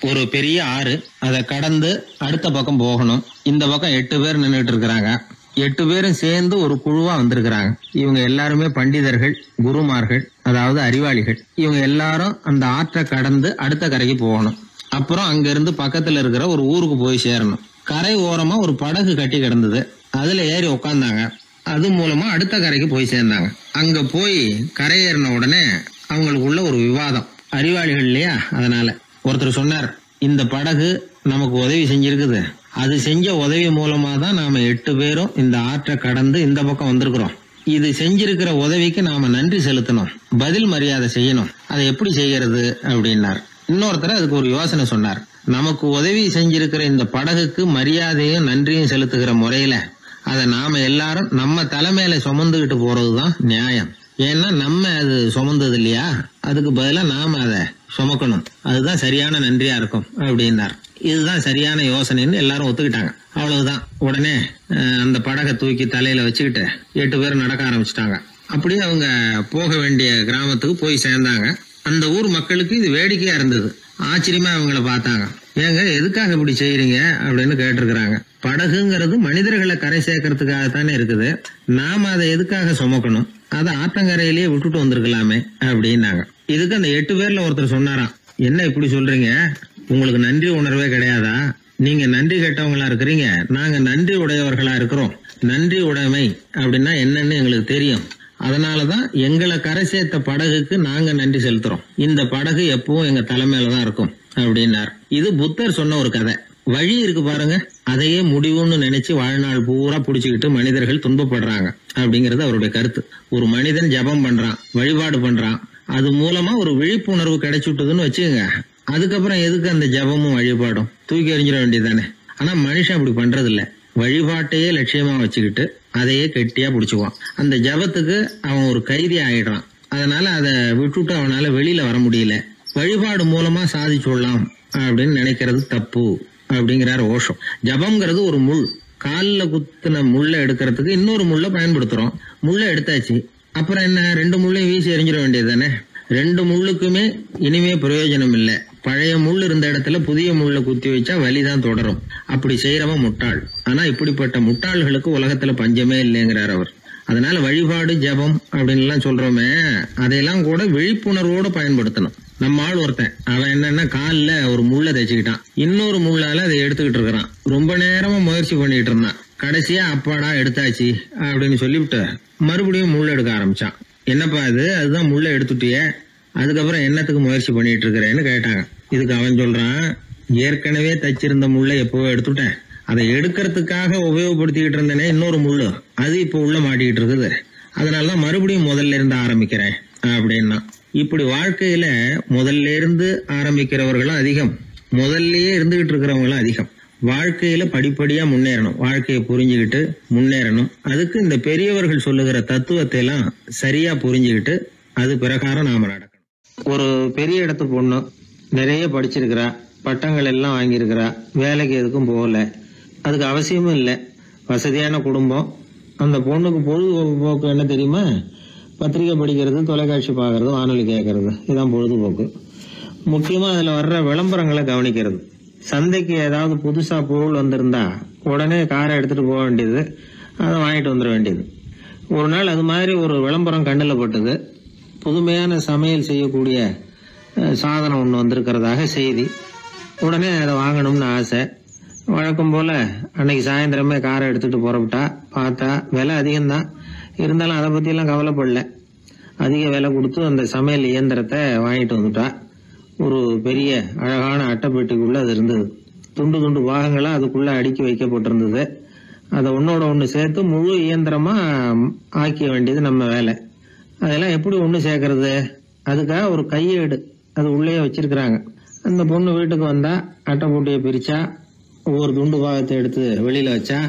ஒரு பெரிய ஆறு அதை கடந்து அடுத்த பக்கம் போகணும் இந்த பக்கம் எட்டு பேர் நின்றுட்டு இருக்கிறாங்க எட்டு பேரும் சேர்ந்து ஒரு குழுவா வந்திருக்கிறாங்க இவங்க எல்லாருமே பண்டிதர்கள் குருமார்கள் அதாவது அறிவாளிகள் இவங்க எல்லாரும் அந்த ஆற்றை கடந்து அடுத்த கரைக்கு போகணும் அப்புறம் அங்க இருந்து பக்கத்துல இருக்கிற ஒரு ஊருக்கு போய் சேரணும் கரை ஓரமா ஒரு படகு கட்டி கிடந்தது அதுல ஏறி உக்காந்தாங்க அது மூலமா அடுத்த கரைக்கு போய் சேர்ந்தாங்க அங்க போய் கரையேறின உடனே அவங்களுக்குள்ள ஒரு விவாதம் அறிவாளிகள் இல்லையா அதனால ஒருத்தர் சொன்னார் இந்த படகு நமக்கு உதவி செஞ்சிருக்குது அது செஞ்ச உதவி மூலமா தான் நாம எட்டு பேரும் இந்த ஆற்றை கடந்து இந்த பக்கம் வந்திருக்கிறோம் இது செஞ்சிருக்கிற உதவிக்கு நாம நன்றி செலுத்தணும் பதில் மரியாதை செய்யணும் அதை எப்படி செய்யறது அப்படின்னார் இன்னொருத்தர் அதுக்கு ஒரு யோசனை சொன்னார் நமக்கு உதவி செஞ்சிருக்கிற இந்த படகுக்கு மரியாதையும் நன்றியும் செலுத்துகிற முறையில அதை நாம எல்லாரும் நம்ம தலைமையில சுமந்துகிட்டு போறதுதான் நியாயம் ஏன்னா நம்ம அது சுமந்தது இல்லையா அதுக்கு பதிலா நாம அதை சுமக்கணும் அதுதான் சரியான நன்றியா இருக்கும் அப்படின்னார் இதுதான் சரியான யோசனைன்னு எல்லாரும் ஒத்துக்கிட்டாங்க அவ்வளவுதான் உடனே அஹ், அந்த படகை தூக்கி தலையில வச்சுக்கிட்டு எட்டு பேர் நடக்க ஆரம்பிச்சிட்டாங்க அப்படியே அவங்க போக வேண்டிய கிராமத்துக்கு போய் சேர்ந்தாங்க அந்த ஊர் மக்களுக்கு இது வேடிக்கையா இருந்தது ஆச்சரியமா அவங்கள பார்த்தாங்க ஏங்க எதுக்காக இப்படி செய்யறீங்க அப்படின்னு கேட்டிருக்கிறாங்க படகுங்கிறது மனிதர்களை கரை சேர்க்கறதுக்காக தானே இருக்குது நாம அதை எதுக்காக சுமக்கணும் அதை ஆற்றங்கரையிலேயே விட்டுட்டு வந்திருக்கலாமே அப்படின்னாங்க இதுக்கு அந்த எட்டு பேர்ல ஒருத்தர் சொன்னாராம் என்ன இப்படி சொல்றீங்க உங்களுக்கு நன்றி உணர்வே கிடையாதா நீங்க நன்றி கெட்டவங்களா இருக்கிறீங்க நாங்க நன்றி உடையவர்களா இருக்கிறோம் நன்றி உடைமை அப்படின்னா என்னன்னு எங்களுக்கு தெரியும் அதனாலதான் எங்களை கரை சேர்த்த படகுக்கு நாங்க நன்றி செலுத்துறோம் இந்த படகு எப்பவும் எங்க தலைமையில தான் இருக்கும் அப்படின்னார் இது புத்தர் சொன்ன ஒரு கதை வழி இருக்கு பாருங்க அதையே முடிவுன்னு நினைச்சு வாழ்நாள் பூரா புடிச்சுக்கிட்டு மனிதர்கள் துன்பப்படுறாங்க அப்படிங்கறது அவருடைய கருத்து ஒரு மனிதன் ஜபம் பண்றான் வழிபாடு பண்றான் அது மூலமா ஒரு விழிப்புணர்வு கிடைச்சுட்டுதுன்னு வச்சுக்கோங்க அதுக்கப்புறம் எதுக்கு அந்த ஜபமும் வழிபாடும் தூக்கி எறிஞ்சிட வேண்டியதானே ஆனா மனுஷன் அப்படி பண்றது இல்ல வழிபாட்டையே லட்சியமா வச்சுக்கிட்டு அதையே கெட்டியா பிடிச்சுக்குவான் அந்த ஜபத்துக்கு அவன் ஒரு கைதி ஆயிடுறான் அதனால அதை விட்டுட்டு அவனால வெளியில வர முடியல வழிபாடு மூலமா சாதிச்சுடலாம் அப்படின்னு நினைக்கிறது தப்பு அப்படிங்கிறார் ஓஷம் ஜபம்ங்கிறது ஒரு முள் காலில் குத்துன முள்ளை எடுக்கிறதுக்கு இன்னொரு முள்ளை பயன்படுத்துறோம் முள்ளை எடுத்தாச்சு அப்புறம் என்ன ரெண்டு முள்ளையும் வீசி எறிஞ்சிட வேண்டியது தானே ரெண்டு முள்ளுக்குமே இனிமே பிரயோஜனம் இல்லை பழைய முள் இருந்த இடத்துல புதிய முள்ளை குத்தி வச்சா வலிதான் தொடரும் அப்படி செய்யறவன் முட்டாள் ஆனா இப்படிப்பட்ட முட்டாள்களுக்கு உலகத்துல பஞ்சமே இல்லைங்கிறார் அவர் அதனால வழிபாடு ஜபம் அப்படின்னு எல்லாம் சொல்றோமே அதையெல்லாம் கூட விழிப்புணர்வோட பயன்படுத்தணும் நம்ம ஆள் ஒருத்தன் அவன் என்னன்னா கால்ல ஒரு முள்ளை தைச்சுக்கிட்டான் இன்னொரு முள்ளால அதை எடுத்துக்கிட்டு இருக்கிறான் ரொம்ப நேரமா முயற்சி பண்ணிட்டு இருந்தான் கடைசியா அப்பாடா எடுத்தாச்சு அப்படின்னு சொல்லிவிட்டு மறுபடியும் முள் எடுக்க ஆரம்பிச்சான் என்னப்பா இது அதுதான் முள்ளை எடுத்துட்டியே அதுக்கப்புறம் என்னத்துக்கு முயற்சி பண்ணிட்டு இருக்கிறேன்னு கேட்டாங்க இதுக்கு அவன் சொல்றான் ஏற்கனவே தச்சிருந்த முள்ளை எப்பவோ எடுத்துட்டேன் அதை எடுக்கிறதுக்காக உபயோகப்படுத்திக்கிட்டு இருந்தேனே இன்னொரு முள்ளு அது இப்போ உள்ள மாட்டிக்கிட்டு இருக்குது அதனாலதான் மறுபடியும் முதல்ல இருந்து ஆரம்பிக்கிறேன் அப்படின்னா இப்படி வாழ்க்கையில முதல்ல இருந்து ஆரம்பிக்கிறவர்களும் அதிகம் முதல்லயே இருந்துகிட்டு இருக்கிறவங்களும் அதிகம் வாழ்க்கையில படிப்படியா முன்னேறணும் வாழ்க்கையை புரிஞ்சுக்கிட்டு முன்னேறணும் அதுக்கு இந்த பெரியவர்கள் சொல்லுகிற தத்துவத்தை எல்லாம் சரியா புரிஞ்சுக்கிட்டு அது பிரகாரம் நாம நடக்கணும் ஒரு பெரிய இடத்து பொண்ணு நிறைய படிச்சிருக்கிறா பட்டங்கள் எல்லாம் வாங்கியிருக்கிறா வேலைக்கு எதுக்கும் போகல அதுக்கு அவசியமும் இல்லை வசதியான குடும்பம் அந்த பொண்ணுக்கு பொழுதுபோக்கு என்ன தெரியுமா பத்திரிக்கை படிக்கிறது தொலைக்காட்சி பார்க்கறது வானொலி கேட்கறது இதான் பொழுதுபோக்கு முக்கியமா அதுல வர்ற விளம்பரங்களை கவனிக்கிறது சந்தைக்கு ஏதாவது புதுசா பொருள் வந்திருந்தா உடனே காரை எடுத்துட்டு போக வேண்டியது அதை வாங்கிட்டு வந்துட வேண்டியது ஒரு நாள் அது மாதிரி ஒரு விளம்பரம் கண்ணில் பட்டது புதுமையான சமையல் செய்யக்கூடிய அஹ், சாதனம் ஒன்று வந்திருக்கிறதாக செய்தி உடனே அதை வாங்கணும்னு ஆசை வழக்கம் போல அன்னைக்கு சாயந்தரமே காரை எடுத்துட்டு புறப்பட்டா பார்த்தா விலை அதிகம்தான் இருந்தாலும் அதை பத்தியெல்லாம் கவலைப்படல அதிக விலை கொடுத்து அந்த சமையல் இயந்திரத்தை வாங்கிட்டு வந்துட்டா ஒரு பெரிய அழகான அட்டைப்பெட்டிக்குள்ள அது இருந்தது துண்டு துண்டு பாகங்களா அதுக்குள்ள அடுக்கி வைக்கப்பட்டிருந்தது அதை ஒன்னோட ஒன்று சேர்த்து முழு இயந்திரமா ஆக்கிய வேண்டியது நம்ம வேலை அதெல்லாம் எப்படி ஒன்று சேர்க்கறது அதுக்காக ஒரு கையேடு அது உள்ளேயே வச்சிருக்கிறாங்க அந்த பொண்ணு வீட்டுக்கு வந்தா அட்டை போட்டியை பிரிச்சா ஒவ்வொரு துண்டு பாகத்தை எடுத்து வெளியில வச்சா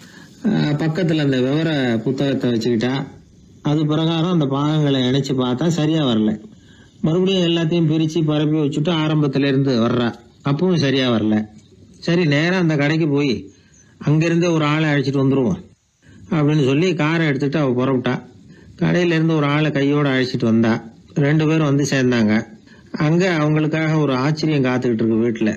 அஹ், பக்கத்துல அந்த விவர புத்தகத்தை வச்சுக்கிட்டா அது பிரகாரம் அந்த பாகங்களை இணைச்சு பார்த்தா சரியா வரல மறுபடியும் எல்லாத்தையும் பிரிச்சு பரப்பி வச்சுட்டு ஆரம்பத்துல இருந்து வர்றா அப்பவும் சரியா வரல சரி நேரா அந்த கடைக்கு போய் அங்கிருந்தே ஒரு ஆளை அழைச்சிட்டு வந்துருவோம் அப்படின்னு சொல்லி காரை எடுத்துட்டு அவ புறப்பட்டா கடையில இருந்து ஒரு ஆளை கையோட அழைச்சிட்டு வந்தா ரெண்டு பேரும் வந்து சேர்ந்தாங்க அங்க அவங்களுக்காக ஒரு ஆச்சரியம் காத்துக்கிட்டு இருக்கு வீட்டுல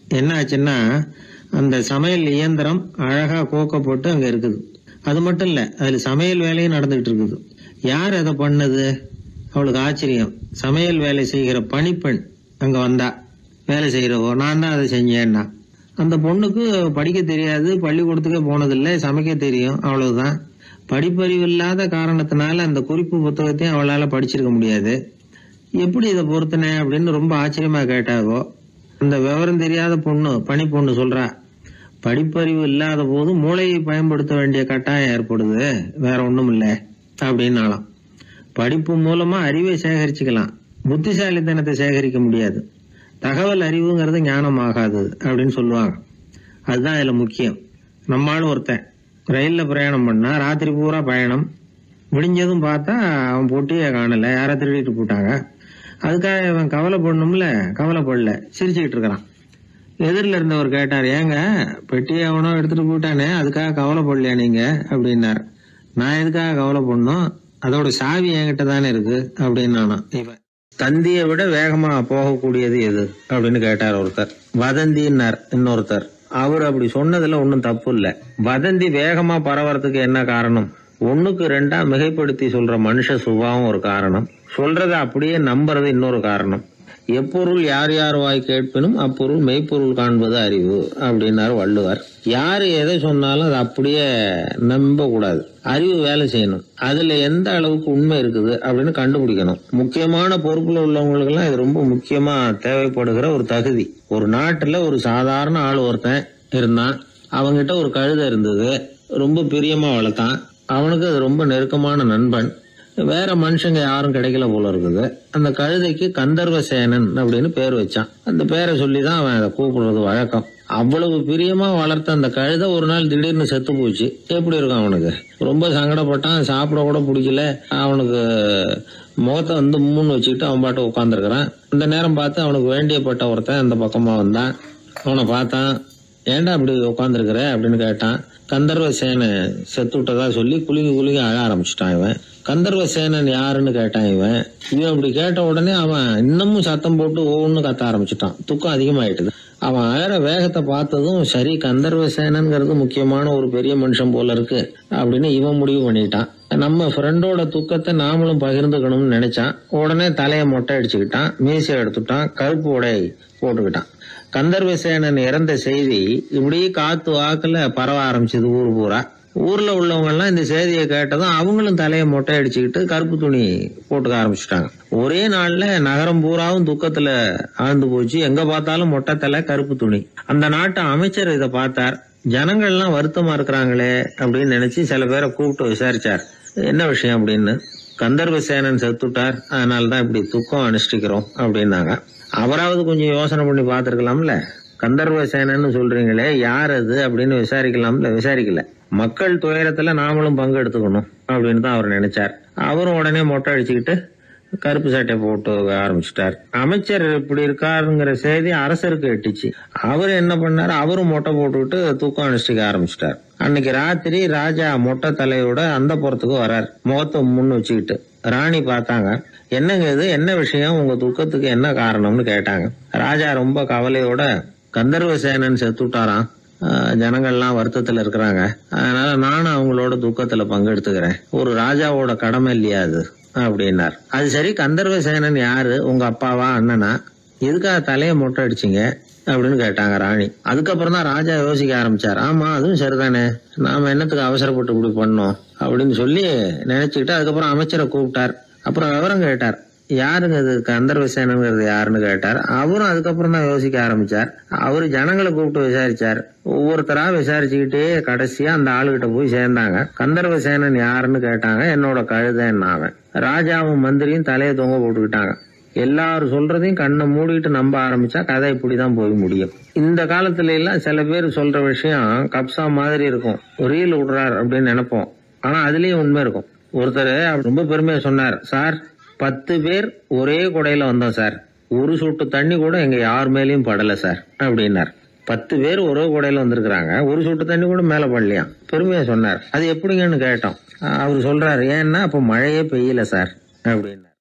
என்ன ஆச்சுன்னா அந்த சமையல் இயந்திரம் அழகா கோக்கப்பட்டு அங்க இருக்குது அது மட்டும் இல்ல அதுல சமையல் வேலையும் நடந்துகிட்டு இருக்குது யார் அதை பண்ணது அவளுக்கு ஆச்சரியம் சமையல் வேலை செய்கிற பணிப்பெண் அங்க வந்தா வேலை செய்யறவோ நான் தான் அதை செஞ்சேன்னா அந்த பொண்ணுக்கு படிக்க தெரியாது பள்ளிக்கூடத்துக்கே போனதில்லை சமைக்க தெரியும் அவ்வளவுதான் படிப்பறிவு இல்லாத காரணத்தினால அந்த குறிப்பு புத்தகத்தையும் அவளால படிச்சிருக்க முடியாது எப்படி இதை பொருத்தின அப்படின்னு ரொம்ப ஆச்சரியமா கேட்டாவோ அந்த விவரம் தெரியாத பொண்ணு பணி பொண்ணு சொல்றா படிப்பறிவு இல்லாத போது மூளையை பயன்படுத்த வேண்டிய கட்டாயம் ஏற்படுது வேற ஒண்ணும் இல்லை அப்படின்னாலாம் படிப்பு மூலமா அறிவை சேகரிச்சுக்கலாம் புத்திசாலித்தனத்தை சேகரிக்க முடியாது தகவல் அறிவுங்கிறது ஞானம் ஆகாது அப்படின்னு சொல்லுவாங்க அதுதான் இதுல முக்கியம் நம்மாலும் ஒருத்தன் ரயில்ல பிரயாணம் பண்ணா ராத்திரி பூரா பயணம் விடிஞ்சதும் பார்த்தா அவன் பொட்டியே காணல யாரோ திருடிட்டு போட்டாங்க அதுக்காக இவன் கவலைப்படணும்ல கவலைப்படல சிரிச்சுக்கிட்டு இருக்கிறான் எதிரில் இருந்தவர் கேட்டார் ஏங்க பெட்டியை அவனோ எடுத்துட்டு போட்டானே அதுக்காக கவலைப்படலையா நீங்க அப்படின்னார் நான் எதுக்காக கவலைப்படணும் அதோட சாவி என்கிட்ட தானே இருக்கு அப்படின்னு நானும் இவன் தந்தியை விட வேகமா போகக்கூடியது எது அப்படின்னு கேட்டார் ஒருத்தர் வதந்தின்னார் இன்னொருத்தர் அவர் அப்படி சொன்னதுல ஒன்றும் தப்பு இல்ல வதந்தி வேகமா பரவறதுக்கு என்ன காரணம் ஒண்ணுக்கு ரெண்டா மிகைப்படுத்தி சொல்ற மனுஷ சுபாவம் ஒரு காரணம் சொல்றத அப்படியே நம்புறது இன்னொரு காரணம் எப்பொருள் யார் யார் வாய் கேட்பினும் அப்பொருள் மெய்ப்பொருள் காண்பது அறிவு அப்படின்னாரு வள்ளுவர் யாரு எதை சொன்னாலும் அதை அப்படியே நம்ப கூடாது அறிவு வேலை செய்யணும் அதுல எந்த அளவுக்கு உண்மை இருக்குது அப்படின்னு கண்டுபிடிக்கணும் முக்கியமான பொறுப்புல உள்ளவங்களுக்கு எல்லாம் இது ரொம்ப முக்கியமா தேவைப்படுகிற ஒரு தகுதி ஒரு நாட்டுல ஒரு சாதாரண ஆள் ஒருத்தன் இருந்தான் அவங்கிட்ட ஒரு கழுதை இருந்தது ரொம்ப பிரியமா வளர்த்தான் அவனுக்கு அது ரொம்ப நெருக்கமான நண்பன் வேற மனுஷங்க யாரும் கிடைக்கல போல இருக்குது அந்த கழுதைக்கு கந்தர்வ சேனன் அப்படின்னு பேர் வச்சான் அந்த பேரை சொல்லி தான் அவன் அதை கூப்பிடுறது வழக்கம் அவ்வளவு பிரியமா வளர்த்த அந்த கழுதை ஒரு நாள் திடீர்னு செத்து போச்சு எப்படி இருக்கும் அவனுக்கு ரொம்ப சங்கடப்பட்டான் சாப்பிட கூட பிடிக்கல அவனுக்கு முகத்தை வந்து மூணு வச்சுக்கிட்டு அவன் பாட்டு உட்காந்துருக்கிறான் இந்த நேரம் பார்த்து அவனுக்கு வேண்டியப்பட்ட ஒருத்தன் அந்த பக்கமா வந்தான் அவனை பார்த்தான் ஏன்டா அப்படி உட்காந்துருக்கிற அப்படின்னு கேட்டான் கந்தர்வ சேனை செத்து விட்டதா சொல்லி குலுங்கி குலுங்கி அழ ஆரம்பிச்சிட்டான் இவன் கந்தர்வ சேனன் யாருன்னு கேட்டான் இவன் இவன் அப்படி கேட்ட உடனே அவன் இன்னமும் சத்தம் போட்டு ஒவ்வொன்னு கத்த ஆரம்பிச்சிட்டான் துக்கம் அதிகமாயிட்டுது அவன் அழற வேகத்தை பார்த்ததும் சரி கந்தர்வ சேனன்கிறது முக்கியமான ஒரு பெரிய மனுஷன் போல இருக்கு அப்படின்னு இவன் முடிவு பண்ணிட்டான் நம்ம ஃப்ரெண்டோட துக்கத்தை நாமளும் பகிர்ந்துக்கணும்னு நினைச்சான் உடனே தலையை மொட்டை அடிச்சுக்கிட்டான் மீசை எடுத்துட்டான் கருப்பு உடை போட்டுக்கிட்டான் கந்தர்வசேனன் இறந்த செய்தி இப்படி காத்து வாக்குல பரவ ஆரம்பிச்சது ஊர் பூரா ஊர்ல உள்ளவங்க எல்லாம் இந்த செய்தியை கேட்டதும் அவங்களும் தலையை மொட்டை அடிச்சுக்கிட்டு கருப்பு துணி போட்டுக்க ஆரம்பிச்சிட்டாங்க ஒரே நாள்ல நகரம் பூராவும் துக்கத்துல ஆழ்ந்து போச்சு எங்க பார்த்தாலும் மொட்டை தலை கருப்பு துணி அந்த நாட்டு அமைச்சர் இதை பார்த்தார் ஜனங்கள்லாம் வருத்தமா இருக்கிறாங்களே அப்படின்னு நினைச்சு சில பேரை கூப்பிட்டு விசாரிச்சார் என்ன விஷயம் அப்படின்னு கந்தர்வசேனன் செத்துட்டார் அதனால தான் இப்படி துக்கம் அனுஷ்டிக்கிறோம் அப்படின்னாங்க அவராவது கொஞ்சம் யோசனை பண்ணி பார்த்துருக்கலாம்ல கந்தர்வ சேனன்னு சொல்றீங்களே யார் அது அப்படின்னு விசாரிக்கலாம்ல விசாரிக்கல மக்கள் துயரத்துல நாமளும் பங்கு எடுத்துக்கணும் அப்படின்னு தான் அவர் நினைச்சார் அவரும் உடனே மொட்டை அடிச்சுக்கிட்டு கருப்பு சட்டை போட்டு ஆரம்பிச்சிட்டார் அமைச்சர் இப்படி இருக்காருங்கிற செய்தி அரசருக்கு எட்டுச்சு அவர் என்ன பண்ணாரு அவரும் மொட்டை போட்டுக்கிட்டு தூக்கம் அனுஷ்டிக்க ஆரம்பிச்சிட்டார் அன்னைக்கு ராத்திரி ராஜா மொட்டை தலையோட அந்த புறத்துக்கு வரார் முகத்தை முன்னு வச்சுக்கிட்டு ராணி பார்த்தாங்க என்னங்க இது என்ன விஷயம் உங்க துக்கத்துக்கு என்ன காரணம்னு கேட்டாங்க ராஜா ரொம்ப கவலையோட கந்தர்வ சேனன் செத்துட்டாராம் ஆஹ் ஜனங்கள்லாம் வருத்தத்துல இருக்கிறாங்க அதனால நானும் அவங்களோட துக்கத்துல பங்கெடுத்துக்கிறேன் ஒரு ராஜாவோட கடமை இல்லையா அது அப்படின்னார் அது சரி கந்தர்வ சேனன் யாரு உங்க அப்பாவா அண்ணனா எதுக்காக தலையை மொட்டை அடிச்சீங்க அப்படின்னு கேட்டாங்க ராணி அதுக்கப்புறம் தான் ராஜா யோசிக்க ஆரம்பிச்சார் ஆமா அதுவும் சரிதானே நாம என்னத்துக்கு அவசரப்பட்டு இப்படி பண்ணோம் அப்படின்னு சொல்லி நினைச்சுக்கிட்டு அதுக்கப்புறம் அமைச்சரை கூப்பிட்டார் அப்புறம் விவரம் கேட்டார் யாருங்க இது கந்தர்வ சேனங்கிறது யாருன்னு கேட்டார் அவரும் அதுக்கப்புறம் தான் யோசிக்க ஆரம்பிச்சார் அவரு ஜனங்களை கூப்பிட்டு விசாரிச்சார் ஒவ்வொருத்தரா விசாரிச்சுக்கிட்டே கடைசியா அந்த ஆளுகிட்ட போய் சேர்ந்தாங்க கந்தர்வ சேனன் யாருன்னு கேட்டாங்க என்னோட கழுதைன்னு அவன் ராஜாவும் மந்திரியும் தலையை தொங்க போட்டுக்கிட்டாங்க எல்லாரும் சொல்றதையும் கண்ணை மூடிட்டு நம்ப ஆரம்பிச்சா கதை இப்படிதான் போய் முடியும் இந்த காலத்துல எல்லாம் சில பேர் சொல்ற விஷயம் கப்சா மாதிரி இருக்கும் ரீல் விடுறார் அப்படின்னு நினைப்போம் ஆனா அதுலயும் உண்மை இருக்கும் ஒருத்தர் ரொம்ப பெருமையா சொன்னார் சார் பத்து பேர் ஒரே குடையில வந்தோம் சார் ஒரு சொட்டு தண்ணி கூட எங்க யார் மேலயும் படல சார் அப்படின்னார் பத்து பேர் ஒரே குடையில வந்திருக்கிறாங்க ஒரு சொட்டு தண்ணி கூட மேல படலையாம் பெருமையா சொன்னார் அது எப்படிங்கன்னு கேட்டோம் அவர் சொல்றாரு ஏன்னா அப்ப மழையே பெய்யல சார் அப்படின்னார்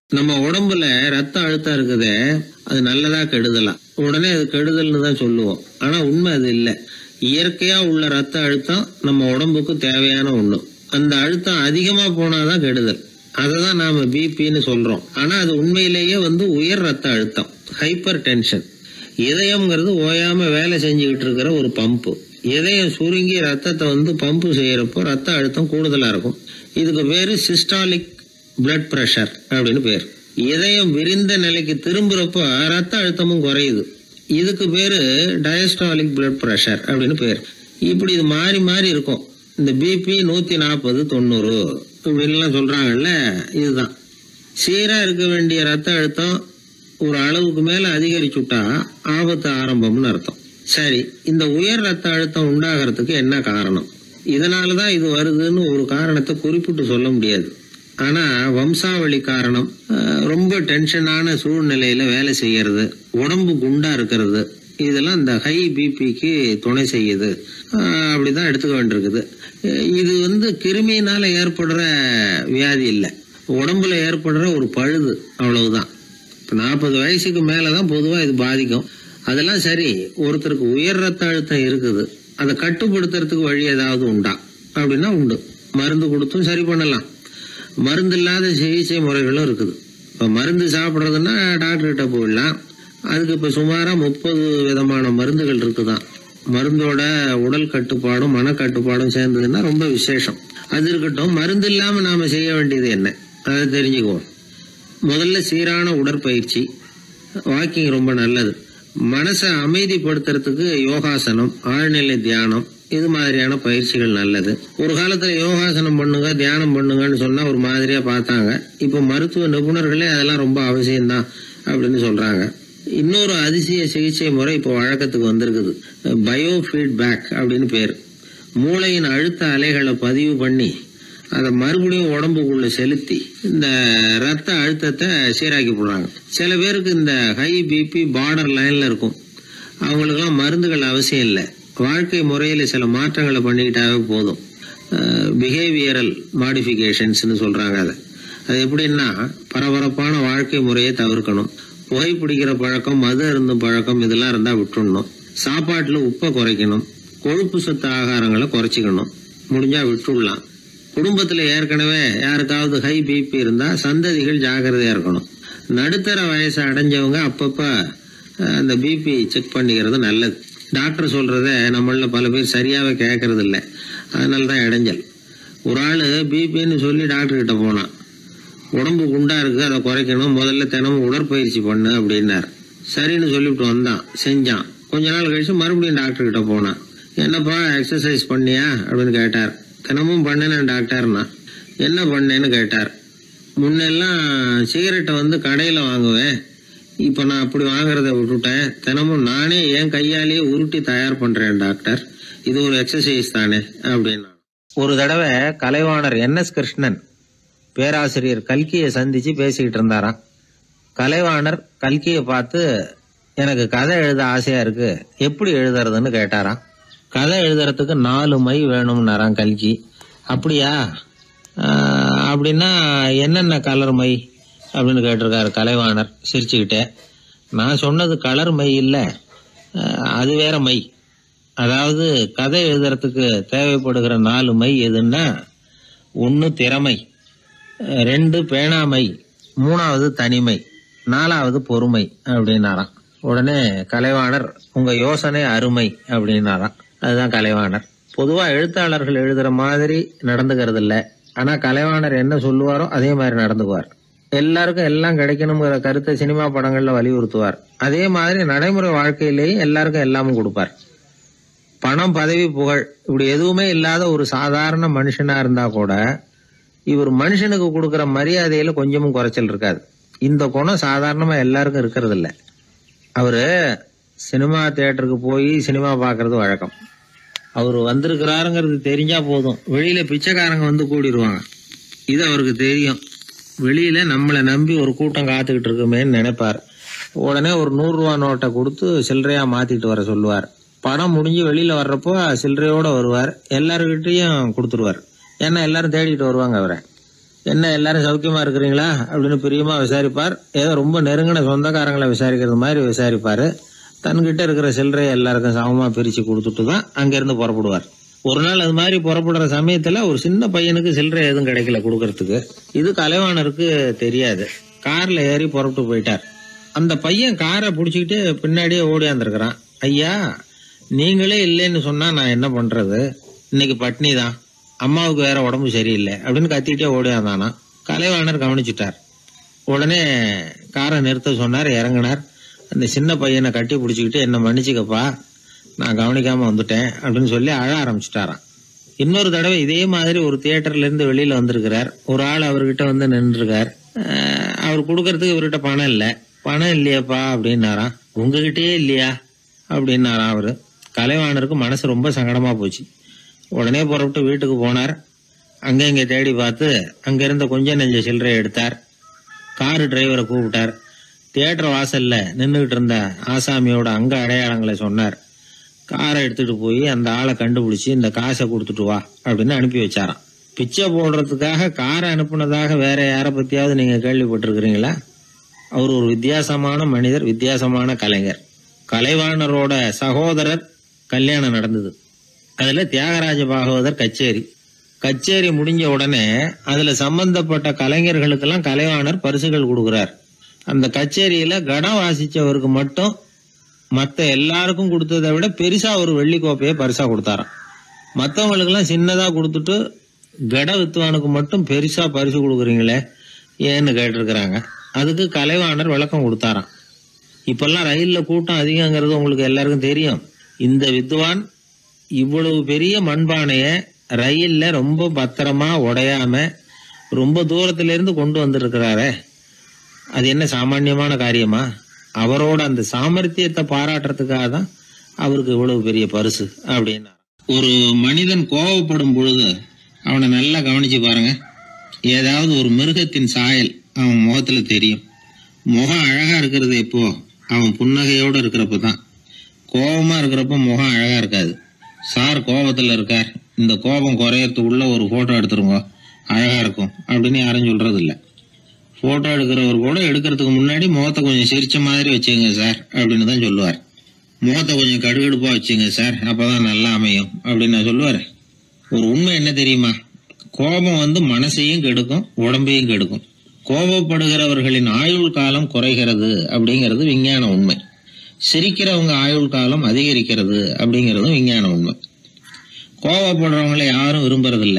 நம்ம உடம்புல ரத்த அழுத்தம் இருக்குதே அது நல்லதா கெடுதலாம் உடனே அது கெடுதல்னு தான் சொல்லுவோம் ஆனா உண்மை அது இல்லை இயற்கையா உள்ள ரத்த அழுத்தம் நம்ம உடம்புக்கு தேவையான ஒண்ணு அந்த அழுத்தம் அதிகமா போனாதான் கெடுதல் அதை தான் நாம பிபின்னு சொல்றோம் ஆனா அது உண்மையிலேயே வந்து உயர் ரத்த அழுத்தம் ஹைப்பர் டென்ஷன் இதயம்ங்கிறது ஓயாம வேலை செஞ்சுக்கிட்டு இருக்கிற ஒரு பம்பு இதயம் சுருங்கி ரத்தத்தை வந்து பம்பு செய்யறப்போ ரத்த அழுத்தம் கூடுதலா இருக்கும் இதுக்கு பேரு சிஸ்டாலிக் பிளட் பிரஷர் அப்படின்னு பேர் இதயம் விரிந்த நிலைக்கு திரும்புறப்போ ரத்த அழுத்தமும் குறையுது இதுக்கு பேரு டயஸ்டாலிக் பிளட் பிரஷர் அப்படின்னு பேர் இப்படி இது மாறி மாறி இருக்கும் இந்த பிபி நூத்தி நாற்பது தொண்ணூறு இப்படின்லாம் சொல்றாங்கல்ல இதுதான் சீரா இருக்க வேண்டிய ரத்த அழுத்தம் ஒரு அளவுக்கு மேல அதிகரிச்சுட்டா ஆபத்து ஆரம்பம்னு அர்த்தம் சரி இந்த உயர் ரத்த அழுத்தம் உண்டாகிறதுக்கு என்ன காரணம் இதனாலதான் இது வருதுன்னு ஒரு காரணத்தை குறிப்பிட்டு சொல்ல முடியாது ஆனா வம்சாவளி காரணம் அஹ், ரொம்ப டென்ஷனான சூழ்நிலையில வேலை செய்யறது உடம்பு குண்டா இருக்கிறது இதெல்லாம் இந்த ஹை பிபிக்கு துணை செய்யுது அஹ், அப்படிதான் எடுத்துக்க வேண்டியிருக்குது அஹ், இது வந்து கிருமியினால ஏற்படுற வியாதி இல்லை உடம்புல ஏற்படுற ஒரு பழுது அவ்வளவுதான் இப்போ நாற்பது வயசுக்கு மேலே தான் பொதுவாக இது பாதிக்கும் அதெல்லாம் சரி ஒருத்தருக்கு உயர் ரத்த அழுத்தம் இருக்குது அதை கட்டுப்படுத்துறதுக்கு வழி ஏதாவது உண்டா அப்படின்னா உண்டு மருந்து கொடுத்தும் சரி பண்ணலாம் மருந்து இல்லாத சிகிச்சை முறைகளும் இருக்குது இப்போ மருந்து சாப்பிட்றதுன்னா டாக்டர்கிட்ட போயிடலாம் அதுக்கு இப்போ சுமாராக முப்பது விதமான மருந்துகள் இருக்குதான் மருந்தோட உடல் கட்டுப்பாடும் மனக்கட்டுப்பாடும் சேர்ந்ததுன்னா ரொம்ப விசேஷம் அது இருக்கட்டும் மருந்து இல்லாமல் நாம் செய்ய வேண்டியது என்ன அதை தெரிஞ்சுக்குவோம் முதல்ல சீரான உடற்பயிற்சி வாக்கிங் ரொம்ப நல்லது மனசை அமைதிப்படுத்துறதுக்கு யோகாசனம் ஆழ்நிலை தியானம் இது மாதிரியான பயிற்சிகள் நல்லது ஒரு காலத்துல யோகாசனம் பண்ணுங்க தியானம் பண்ணுங்கன்னு சொன்னா ஒரு மாதிரியா பார்த்தாங்க இப்ப மருத்துவ நிபுணர்களே அதெல்லாம் ரொம்ப அவசியம்தான் அப்படின்னு சொல்றாங்க இன்னொரு அதிசய சிகிச்சை முறை இப்போ வழக்கத்துக்கு வந்திருக்குது பயோ ஃபீட்பேக் அப்படின்னு பேர் மூளையின் அழுத்த அலைகளை பதிவு பண்ணி அதை மறுபடியும் உடம்புக்குள்ள செலுத்தி இந்த ரத்த அழுத்தத்தை சீராக்கி போடுறாங்க சில பேருக்கு இந்த ஹை பிபி பார்டர் லைன்ல இருக்கும் அவங்களுக்கெல்லாம் மருந்துகள் அவசியம் இல்லை வாழ்க்கை முறையில் சில மாற்றங்களை பண்ணிக்கிட்டாவே போதும் பிஹேவியரல் மாடிஃபிகேஷன்ஸ்னு சொல்றாங்க அதை அது எப்படின்னா பரபரப்பான வாழ்க்கை முறையை தவிர்க்கணும் புகைப்பிடிக்கிற பழக்கம் மது அருந்தும் பழக்கம் இதெல்லாம் இருந்தால் விட்டுடணும் சாப்பாட்டில் உப்பை குறைக்கணும் கொழுப்பு சத்து ஆகாரங்களை குறைச்சிக்கணும் முடிஞ்சா விட்டுடலாம் குடும்பத்தில் ஏற்கனவே யாருக்காவது ஹை பிபி இருந்தால் சந்ததிகள் ஜாக்கிரதையா இருக்கணும் நடுத்தர வயசை அடைஞ்சவங்க அப்பப்போ அஹ், அந்த பிபி செக் பண்ணிக்கிறது நல்லது டாக்டர் சொல்றத நம்மள பல பேர் சரியாவே கேட்கறது இல்லை அதனால தான் இடைஞ்சல் ஒரு ஆள் பிபின்னு சொல்லி டாக்டர் கிட்ட போனான் உடம்பு குண்டா இருக்கு அதை குறைக்கணும் முதல்ல தினமும் உடற்பயிற்சி பண்ணு அப்படின்னார் சரின்னு சொல்லிவிட்டு வந்தான் செஞ்சான் கொஞ்ச நாள் கழிச்சு மறுபடியும் டாக்டர் கிட்ட போனான் என்னப்பா எக்ஸசைஸ் பண்ணியா அப்படின்னு கேட்டார் தினமும் பண்ணினேன் டாக்டர்னா என்ன பண்ணேன்னு கேட்டார் முன்னெல்லாம் சிகரெட்டை வந்து கடையில் வாங்குவேன் இப்போ நான் அப்படி வாங்குறத விட்டுட்டேன் தினமும் நானே என் கையாலேயே உருட்டி தயார் பண்றேன் டாக்டர் இது ஒரு எக்ஸசைஸ் தானே அப்படின்னா ஒரு தடவை கலைவாணர் என் எஸ் கிருஷ்ணன் பேராசிரியர் கல்கியை சந்திச்சு பேசிக்கிட்டு இருந்தாராம் கலைவாணர் கல்கியை பார்த்து எனக்கு கதை எழுத ஆசையா இருக்கு எப்படி எழுதுறதுன்னு கேட்டாராம் கதை எழுதுறதுக்கு நாலு மை வேணும்னாராம் கல்கி அப்படியா ஆஹ், அப்படின்னா என்னென்ன கலர் மை அப்படின்னு கேட்டிருக்காரு கலைவாணர் சிரிச்சுக்கிட்டே நான் சொன்னது கலர் மை இல்லை அது வேற மை அதாவது கதை எழுதுறதுக்கு தேவைப்படுகிற நாலு மை எதுன்னா ஒன்று திறமை அஹ் ரெண்டு பேணாமை மூணாவது தனிமை நாலாவது பொறுமை அப்படின்னாராம் உடனே கலைவாணர் உங்க யோசனை அருமை அப்படின்னாராம் அதுதான் கலைவாணர் பொதுவா எழுத்தாளர்கள் எழுதுற மாதிரி நடந்துக்கிறது இல்ல ஆனா கலைவாணர் என்ன சொல்லுவாரோ அதே மாதிரி நடந்துக்குவார் எல்லாருக்கும் எல்லாம் கிடைக்கணுங்கிற கருத்தை சினிமா படங்கள்ல வலியுறுத்துவார் அதே மாதிரி நடைமுறை வாழ்க்கையிலேயே எல்லாருக்கும் எல்லாமும் கொடுப்பார் பணம் பதவி புகழ் இப்படி எதுவுமே இல்லாத ஒரு சாதாரண மனுஷனா இருந்தா கூட இவர் மனுஷனுக்கு கொடுக்கிற மரியாதையில கொஞ்சமும் குறைச்சல் இருக்காது இந்த குணம் சாதாரணமா எல்லாருக்கும் இருக்கிறது இல்ல அவரு சினிமா தியேட்டருக்கு போய் சினிமா பார்க்கறது வழக்கம் அவர் வந்திருக்கிறாருங்கிறது தெரிஞ்சா போதும் வெளியில பிச்சைக்காரங்க வந்து கூடிடுவாங்க இது அவருக்கு தெரியும் வெளியில நம்மளை நம்பி ஒரு கூட்டம் காத்துக்கிட்டு இருக்குமேன்னு நினைப்பார் உடனே ஒரு நூறு ரூபா நோட்டை கொடுத்து சில்லறையா மாத்திட்டு வர சொல்லுவார் படம் முடிஞ்சு வெளியில வர்றப்போ சில்லறையோட வருவார் எல்லாருக்கிட்டையும் கொடுத்துருவார் ஏன்னா எல்லாரும் தேடிட்டு வருவாங்க அவரை என்ன எல்லாரும் சௌக்கியமா இருக்கிறீங்களா அப்படின்னு பிரியமா விசாரிப்பார் ஏதோ ரொம்ப நெருங்கின சொந்தக்காரங்களை விசாரிக்கிறது மாதிரி விசாரிப்பாரு தன்கிட்ட இருக்கிற சில்லறையை எல்லாருக்கும் சமமா பிரிச்சு கொடுத்துட்டு தான் அங்கிருந்து புறப்படுவார் ஒரு நாள் அது மாதிரி புறப்படுற சமயத்துல ஒரு சின்ன பையனுக்கு சில்லறை எதுவும் கிடைக்கல கொடுக்கறதுக்கு இது கலைவாணருக்கு தெரியாது கார்ல ஏறி புறப்பட்டு போயிட்டார் அந்த பையன் காரை பிடிச்சிக்கிட்டு பின்னாடியே ஓடியாந்துருக்கிறான் ஐயா நீங்களே இல்லைன்னு சொன்னா நான் என்ன பண்றது இன்னைக்கு பட்னி தான் அம்மாவுக்கு வேற உடம்பு சரியில்லை அப்படின்னு கத்திட்டே ஓடியாந்தானா கலைவாணர் கவனிச்சிட்டார் உடனே காரை நிறுத்த சொன்னார் இறங்கினார் அந்த சின்ன பையனை கட்டி பிடிச்சிக்கிட்டு என்ன மன்னிச்சுக்கப்பா நான் கவனிக்காம வந்துட்டேன் அப்படின்னு சொல்லி அழ ஆரம்பிச்சிட்டாராம் இன்னொரு தடவை இதே மாதிரி ஒரு தியேட்டர்ல இருந்து வெளியில வந்திருக்கிறார் ஒரு ஆள் அவர்கிட்ட வந்து நின்றுருக்கார் அவர் கொடுக்கறதுக்கு இவர்கிட்ட பணம் இல்லை பணம் இல்லையாப்பா அப்படின்னாராம் உங்ககிட்டயே இல்லையா அப்படின்னாராம் அவரு கலைவாணருக்கு மனசு ரொம்ப சங்கடமா போச்சு உடனே புறப்பட்டு வீட்டுக்கு போனார் அங்க இங்க தேடி பார்த்து அங்க இருந்த கொஞ்ச நெஞ்ச சில்லறையை எடுத்தார் காரு டிரைவரை கூப்பிட்டார் தியேட்டர் வாசல்ல நின்றுகிட்டு இருந்த ஆசாமியோட அங்க அடையாளங்களை சொன்னார் காரை எடுத்துட்டு போய் அந்த ஆளை கண்டுபிடிச்சு இந்த காசை கொடுத்துட்டு வா அப்படின்னு அனுப்பி வச்சாராம் பிச்சை போடுறதுக்காக காரை அனுப்புனதாக வேற யாரை பத்தியாவது நீங்க கேள்விப்பட்டிருக்கிறீங்களா அவர் ஒரு வித்தியாசமான மனிதர் வித்தியாசமான கலைஞர் கலைவாணரோட சகோதரர் கல்யாணம் நடந்தது அதுல தியாகராஜ பாகவதர் கச்சேரி கச்சேரி முடிஞ்ச உடனே அதுல சம்பந்தப்பட்ட கலைஞர்களுக்கெல்லாம் கலைவாணர் பரிசுகள் கொடுக்கிறார் அந்த கச்சேரியில கடம் வாசிச்சவருக்கு மட்டும் மத்த எல்லாருக்கும் கொடுத்ததை விட பெருசா ஒரு வெள்ளி கோப்பையை பரிசா கொடுத்தாராம் மத்தவங்களுக்கெல்லாம் சின்னதா கொடுத்துட்டு கட வித்துவானுக்கு மட்டும் பெருசா பரிசு கொடுக்குறீங்களே ஏன்னு கேட்டிருக்கிறாங்க அதுக்கு கலைவாணர் விளக்கம் கொடுத்தாராம் இப்பெல்லாம் ரயில்ல கூட்டம் அதிகங்கிறது உங்களுக்கு எல்லாருக்கும் தெரியும் இந்த வித்வான் இவ்வளவு பெரிய மண்பானைய ரயில்ல ரொம்ப பத்திரமா உடையாம ரொம்ப தூரத்துல இருந்து கொண்டு வந்திருக்கிறாரே அது என்ன சாமானியமான காரியமா அவரோட அந்த சாமர்த்தியத்தை பாராட்டுறதுக்காக தான் அவருக்கு இவ்வளவு பெரிய பரிசு அப்படின்னா ஒரு மனிதன் கோவப்படும் பொழுது அவனை நல்லா கவனிச்சு பாருங்க ஏதாவது ஒரு மிருகத்தின் சாயல் அவன் முகத்துல தெரியும் முகம் அழகா இருக்கிறது எப்போ அவன் புன்னகையோட இருக்கிறப்ப தான் கோபமா இருக்கிறப்ப முகம் அழகா இருக்காது சார் கோபத்துல இருக்கார் இந்த கோபம் குறையறதுக்குள்ள ஒரு போட்டோ எடுத்துருங்க அழகா இருக்கும் அப்படின்னு யாரும் சொல்றது இல்ல போட்டோ எடுக்கிறவர் கூட எடுக்கிறதுக்கு முன்னாடி முகத்தை கொஞ்சம் சிரிச்ச மாதிரி வச்சுங்க சார் அப்படின்னு தான் சொல்லுவார் முகத்தை கொஞ்சம் கடுகடுப்பா வச்சுங்க சார் அப்பதான் நல்லா அமையும் அப்படின்னு நான் சொல்லுவார் ஒரு உண்மை என்ன தெரியுமா கோபம் வந்து மனசையும் கெடுக்கும் உடம்பையும் கெடுக்கும் கோபப்படுகிறவர்களின் ஆயுள் காலம் குறைகிறது அப்படிங்கிறது விஞ்ஞான உண்மை சிரிக்கிறவங்க ஆயுள் காலம் அதிகரிக்கிறது அப்படிங்கிறதும் விஞ்ஞான உண்மை கோவப்படுறவங்களை யாரும் விரும்புறதில்ல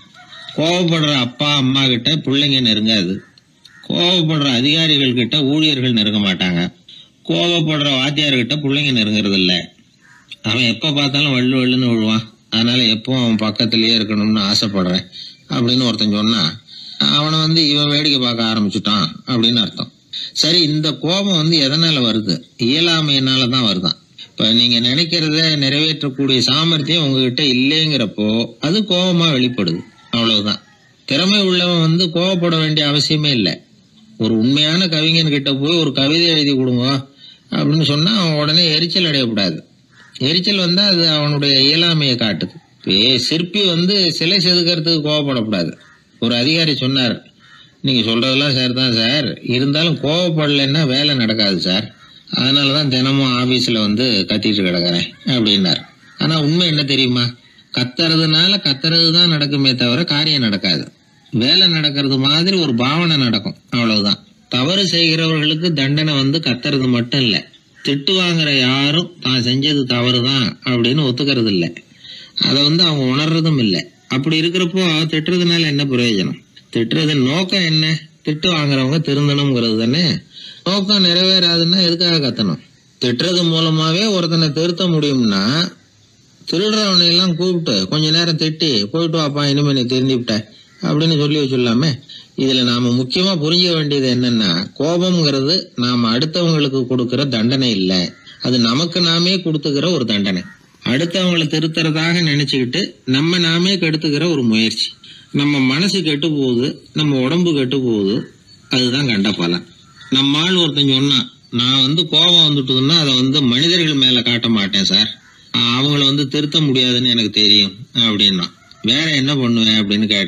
கோவப்படுற அப்பா அம்மா கிட்ட பிள்ளைங்க நெருங்காது கோவப்படுற அதிகாரிகள் கிட்ட ஊழியர்கள் நெருங்க மாட்டாங்க கோவப்படுற வாத்தியார் கிட்ட பிள்ளைங்க நெருங்குறது இல்ல அவன் எப்ப பார்த்தாலும் வள்ளு வள்ளுன்னு விழுவான் அதனால எப்போ அவன் பக்கத்திலேயே இருக்கணும்னு ஆசைப்படுறேன் அப்படின்னு ஒருத்தன் சொன்னா அவனை வந்து இவன் வேடிக்கை பார்க்க ஆரம்பிச்சுட்டான் அப்படின்னு அர்த்தம் சரி இந்த கோபம் வந்து எதனால வருது இயலாமையினால தான் வருதான் இப்ப நீங்க நினைக்கிறத நிறைவேற்றக்கூடிய சாமர்த்தியம் உங்ககிட்ட இல்லைங்கிறப்போ அது கோபமா வெளிப்படுது அவ்வளவுதான் திறமை உள்ளவன் வந்து கோவப்பட வேண்டிய அவசியமே இல்லை ஒரு உண்மையான கவிஞன் கிட்ட போய் ஒரு கவிதை எழுதி கொடுங்க அப்படின்னு சொன்னா அவன் உடனே எரிச்சல் அடையக்கூடாது எரிச்சல் வந்தா அது அவனுடைய இயலாமையை காட்டுது இப்போ சிற்பி வந்து சிலை செதுக்கிறதுக்கு கோவப்படக்கூடாது ஒரு அதிகாரி சொன்னார் நீங்க சொல்றதெல்லாம் சார் தான் சார் இருந்தாலும் கோவப்படலைன்னா வேலை நடக்காது சார் அதனாலதான் தினமும் ஆபீஸ்ல வந்து கத்திட்டு கிடக்குறேன் அப்படின்னார் ஆனா உண்மை என்ன தெரியுமா கத்துறதுனால கத்துறது தான் நடக்குமே தவிர காரியம் நடக்காது வேலை நடக்கிறது மாதிரி ஒரு பாவனை நடக்கும் அவ்வளவுதான் தவறு செய்கிறவர்களுக்கு தண்டனை வந்து கத்துறது மட்டும் இல்ல திட்டு வாங்குற யாரும் தான் செஞ்சது தவறுதான் அப்படின்னு ஒத்துக்கிறது இல்ல அதை வந்து அவங்க உணர்றதும் இல்லை அப்படி இருக்கிறப்போ திட்டுறதுனால என்ன பிரயோஜனம் திட்டுறது நோக்கம் என்ன திட்டு வாங்குறவங்க திருந்தணுங்கிறது தானே நோக்கம் நிறைவேறாதுன்னா எதுக்காக கத்தணும் திட்டுறது மூலமாவே ஒருத்தனை திருத்த முடியும்னா திருடுறவனை எல்லாம் கூப்பிட்டு கொஞ்ச நேரம் திட்டி போயிட்டு வாப்பா இனிமே நீ திருந்திவிட்ட அப்படின்னு சொல்லி வச்சுடலாமே இதுல நாம முக்கியமா புரிஞ்ச வேண்டியது என்னன்னா கோபம்ங்கிறது நாம அடுத்தவங்களுக்கு கொடுக்கிற தண்டனை இல்ல அது நமக்கு நாமே கொடுத்துக்கிற ஒரு தண்டனை அடுத்தவங்களை திருத்துறதாக நினைச்சுக்கிட்டு நம்ம நாமே கெடுத்துக்கிற ஒரு முயற்சி நம்ம மனசு கெட்டு போகுது நம்ம உடம்பு கெட்டு போகுது அதுதான் கண்ட பலன் நம்ம ஆள் ஒருத்தன் சொன்னான் நான் வந்து கோபம் வந்துட்டுதுன்னா அதை வந்து மனிதர்கள் மேல காட்ட மாட்டேன் சார் அவங்கள வந்து திருத்த முடியாதுன்னு எனக்கு தெரியும் அப்படின்னா வேற என்ன பண்ணுவேன் அப்படின்னு கேட்டேன்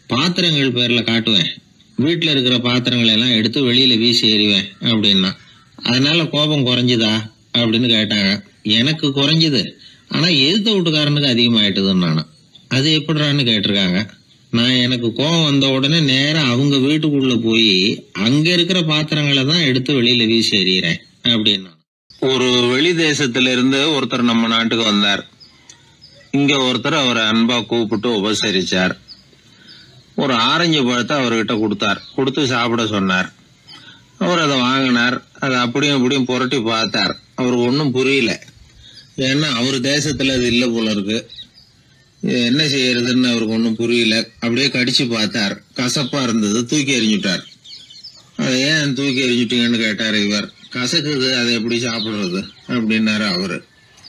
பாத்திரங்கள் பேர்ல காட்டுவேன் வீட்டுல இருக்கிற பாத்திரங்களை எல்லாம் எடுத்து வெளியில வீசி எறிவேன் அப்படின்னா அதனால கோபம் குறைஞ்சுதா அப்படின்னு கேட்டாங்க எனக்கு குறைஞ்சுது ஆனா எதிர்த்த வீட்டுக்காரனுக்கு அதிகமாயிட்டுதுன்னு நானும் அது எப்படிறான்னு கேட்டிருக்காங்க நான் எனக்கு கோபம் வந்த உடனே நேரா அவங்க வீட்டுக்குள்ள போய் அங்க இருக்கிற பாத்திரங்களை தான் எடுத்து வெளியில வீசி எறிகிறேன் அப்படின்னா ஒரு வெளி தேசத்துல இருந்து ஒருத்தர் நம்ம நாட்டுக்கு வந்தார் இங்க ஒருத்தர் அவரை அன்பா கூப்பிட்டு உபசரிச்சார் ஒரு ஆரஞ்சு பழத்தை அவர்கிட்ட கொடுத்தார் கொடுத்து சாப்பிட சொன்னார் அவர் அதை வாங்கினார் அதை அப்படியும் அப்படியும் புரட்டி பார்த்தார் அவருக்கு ஒன்றும் புரியல ஏன்னா அவர் தேசத்துல அது இல்லை போல இருக்கு இது என்ன செய்யறதுன்னு அவருக்கு ஒன்றும் புரியல அப்படியே கடிச்சு பார்த்தார் கசப்பா இருந்தது தூக்கி எறிஞ்சுட்டார் அதை ஏன் தூக்கி எறிஞ்சுட்டீங்கன்னு கேட்டார் இவர் கசக்குது அதை எப்படி சாப்பிடுறது அப்படின்னாரு அவரு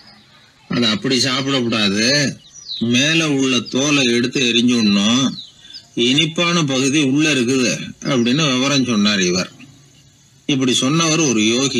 அதை அப்படி சாப்பிடக்கூடாது மேல உள்ள தோலை எடுத்து எரிஞ்சுடணும் இனிப்பான பகுதி உள்ள இருக்குது அப்படின்னு விவரம் சொன்னார் இவர் இப்படி சொன்னவர் ஒரு யோகி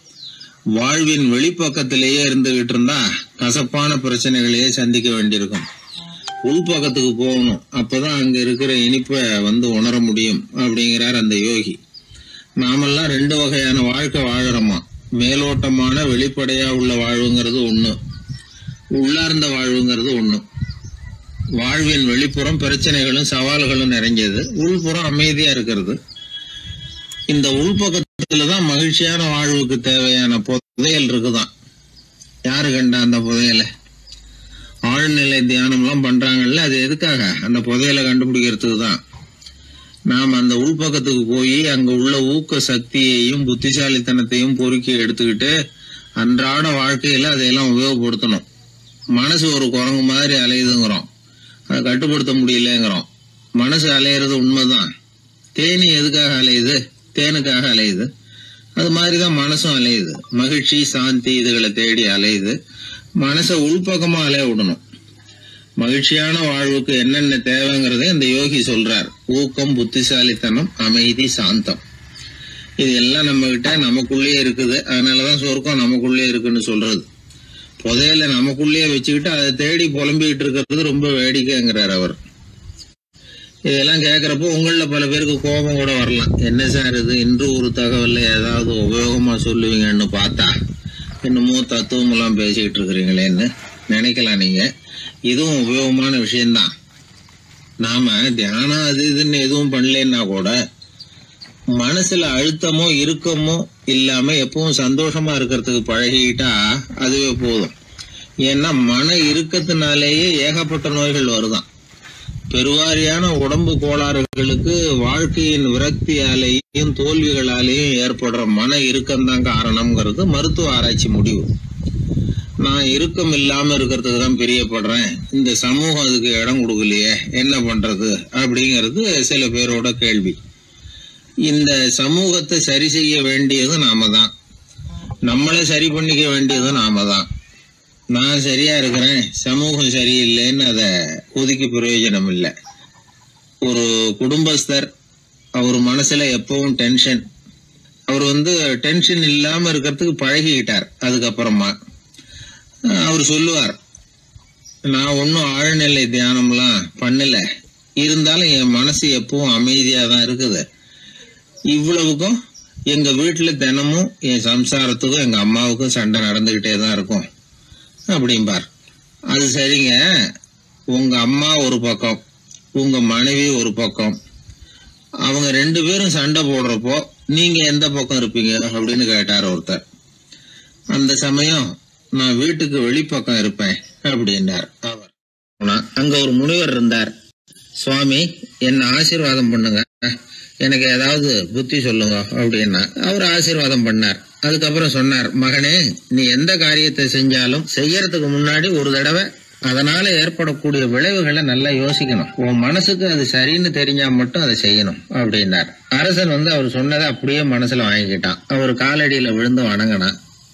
வாழ்வின் வெளிப்பக்கத்திலேயே இருந்துகிட்டு இருந்தா கசப்பான பிரச்சனைகளையே சந்திக்க வேண்டியிருக்கும் உள்பக்கத்துக்கு போகணும் அப்பதான் அங்க இருக்கிற இனிப்பை வந்து உணர முடியும் அப்படிங்கிறார் அந்த யோகி நாமெல்லாம் ரெண்டு வகையான வாழ்க்கை வாழறோமா மேலோட்டமான வெளிப்படையா உள்ள வாழ்வுங்கிறது ஒண்ணு உள்ளார்ந்த வாழ்வுங்கிறது ஒண்ணு வாழ்வின் வெளிப்புறம் பிரச்சனைகளும் சவால்களும் நிறைஞ்சது உள்புறம் அமைதியா இருக்கிறது இந்த உள்பக்கத்துலதான் மகிழ்ச்சியான வாழ்வுக்கு தேவையான புதையல் இருக்குதான் யாரு கண்டா அந்த புதையலை ஆழ்நிலை தியானம் எல்லாம் பண்றாங்கல்ல அது எதுக்காக அந்த புதையலை கண்டுபிடிக்கிறதுக்கு தான் நாம் அந்த உள்பக்கத்துக்கு போய் அங்க உள்ள ஊக்க சக்தியையும் புத்திசாலித்தனத்தையும் பொறுக்கி எடுத்துக்கிட்டு அன்றாட வாழ்க்கையில அதையெல்லாம் உபயோகப்படுத்தணும் மனசு ஒரு குரங்கு மாதிரி அலையுதுங்கிறோம் அதை கட்டுப்படுத்த முடியலங்கிறோம் மனசு அலையிறது உண்மைதான் தேனி எதுக்காக அலையுது தேனுக்காக அலையுது அது மாதிரிதான் மனசும் அலையுது மகிழ்ச்சி சாந்தி இதுகளை தேடி அலையுது மனசை உள்பக்கமா அலைய விடணும் மகிழ்ச்சியான வாழ்வுக்கு என்னென்ன தேவைங்கிறதை இந்த யோகி சொல்றார் ஊக்கம் புத்திசாலித்தனம் அமைதி சாந்தம் இது எல்லாம் நம்ம கிட்ட நமக்குள்ளேயே இருக்குது அதனாலதான் சொர்க்கம் நமக்குள்ளேயே இருக்குன்னு சொல்றது புதையல நமக்குள்ளேயே வச்சுக்கிட்டு அதை தேடி புலம்பிக்கிட்டு இருக்கிறது ரொம்ப வேடிக்கைங்கிறார் அவர் இதெல்லாம் கேட்கறப்போ உங்கள பல பேருக்கு கோபம் கூட வரலாம் என்ன சார் இது இன்று ஒரு தகவல்ல ஏதாவது உபயோகமா சொல்லுவீங்கன்னு பார்த்தா என்னமோ தத்துவம் எல்லாம் பேசிக்கிட்டு இருக்கிறீங்களேன்னு நினைக்கலாம் நீங்க இதுவும் உபயோகமான விஷயம்தான் நாம தியானம் அது இதுன்னு எதுவும் பண்ணலன்னா கூட மனசுல அழுத்தமோ இறுக்கமோ இல்லாம எப்பவும் சந்தோஷமா இருக்கிறதுக்கு பழகிக்கிட்டா அதுவே போதும் ஏன்னா மன இறுக்கத்தினாலேயே ஏகப்பட்ட நோய்கள் வருதான் பெருவாரியான உடம்பு கோளாறுகளுக்கு வாழ்க்கையின் விரக்தியாலேயும் தோல்விகளாலேயும் ஏற்படுற மன இறுக்கம் தான் காரணம்ங்கிறது மருத்துவ ஆராய்ச்சி முடிவு நான் இறுக்கம் இல்லாம இருக்கிறதுக்கு தான் பிரியப்படுறேன் இந்த சமூகம் அதுக்கு இடம் கொடுக்கலையே என்ன பண்றது அப்படிங்கிறது சில பேரோட கேள்வி இந்த சமூகத்தை சரி செய்ய வேண்டியது நாம தான் நம்மளை சரி பண்ணிக்க வேண்டியது நாம தான் நான் சரியா இருக்கிறேன் சமூகம் சரியில்லைன்னு அதை ஒதுக்கி பிரயோஜனம் இல்லை ஒரு குடும்பஸ்தர் அவர் மனசுல எப்பவும் டென்ஷன் அவர் வந்து டென்ஷன் இல்லாம இருக்கிறதுக்கு பழகிக்கிட்டார் அதுக்கப்புறமா அஹ் அவர் சொல்லுவார் நான் ஒன்றும் ஆழ்நிலை தியானம்லாம் பண்ணல இருந்தாலும் என் மனசு எப்பவும் அமைதியா தான் இருக்குது இவ்வளவுக்கும் எங்க வீட்டுல தினமும் என் சம்சாரத்துக்கும் எங்க அம்மாவுக்கும் சண்டை நடந்துகிட்டே தான் இருக்கும் அப்படிம்பார் அது சரிங்க உங்க அம்மா ஒரு பக்கம் உங்க மனைவி ஒரு பக்கம் அவங்க ரெண்டு பேரும் சண்டை போடுறப்போ நீங்க எந்த பக்கம் இருப்பீங்க அப்படின்னு கேட்டார் ஒருத்தர் அந்த சமயம் நான் வீட்டுக்கு வெளிப்பக்கம் இருப்பேன் அப்படின்னார் அவர் ஆனா, அங்க ஒரு முனிவர் இருந்தார் சுவாமி என்ன ஆசீர்வாதம் பண்ணுங்க எனக்கு ஏதாவது புத்தி சொல்லுங்க அப்படின்னா அவர் ஆசீர்வாதம் பண்ணார் அதுக்கப்புறம் சொன்னார் மகனே நீ எந்த காரியத்தை செஞ்சாலும் செய்யறதுக்கு முன்னாடி ஒரு தடவை அதனால ஏற்படக்கூடிய விளைவுகளை நல்லா யோசிக்கணும் உன் மனசுக்கு அது சரின்னு தெரிஞ்சா மட்டும் அதை செய்யணும் அப்படின்னார் அரசன் வந்து அவர் சொன்னதை அப்படியே மனசுல வாங்கிக்கிட்டான் அவர் காலடியில விழுந்து வணங்கினான்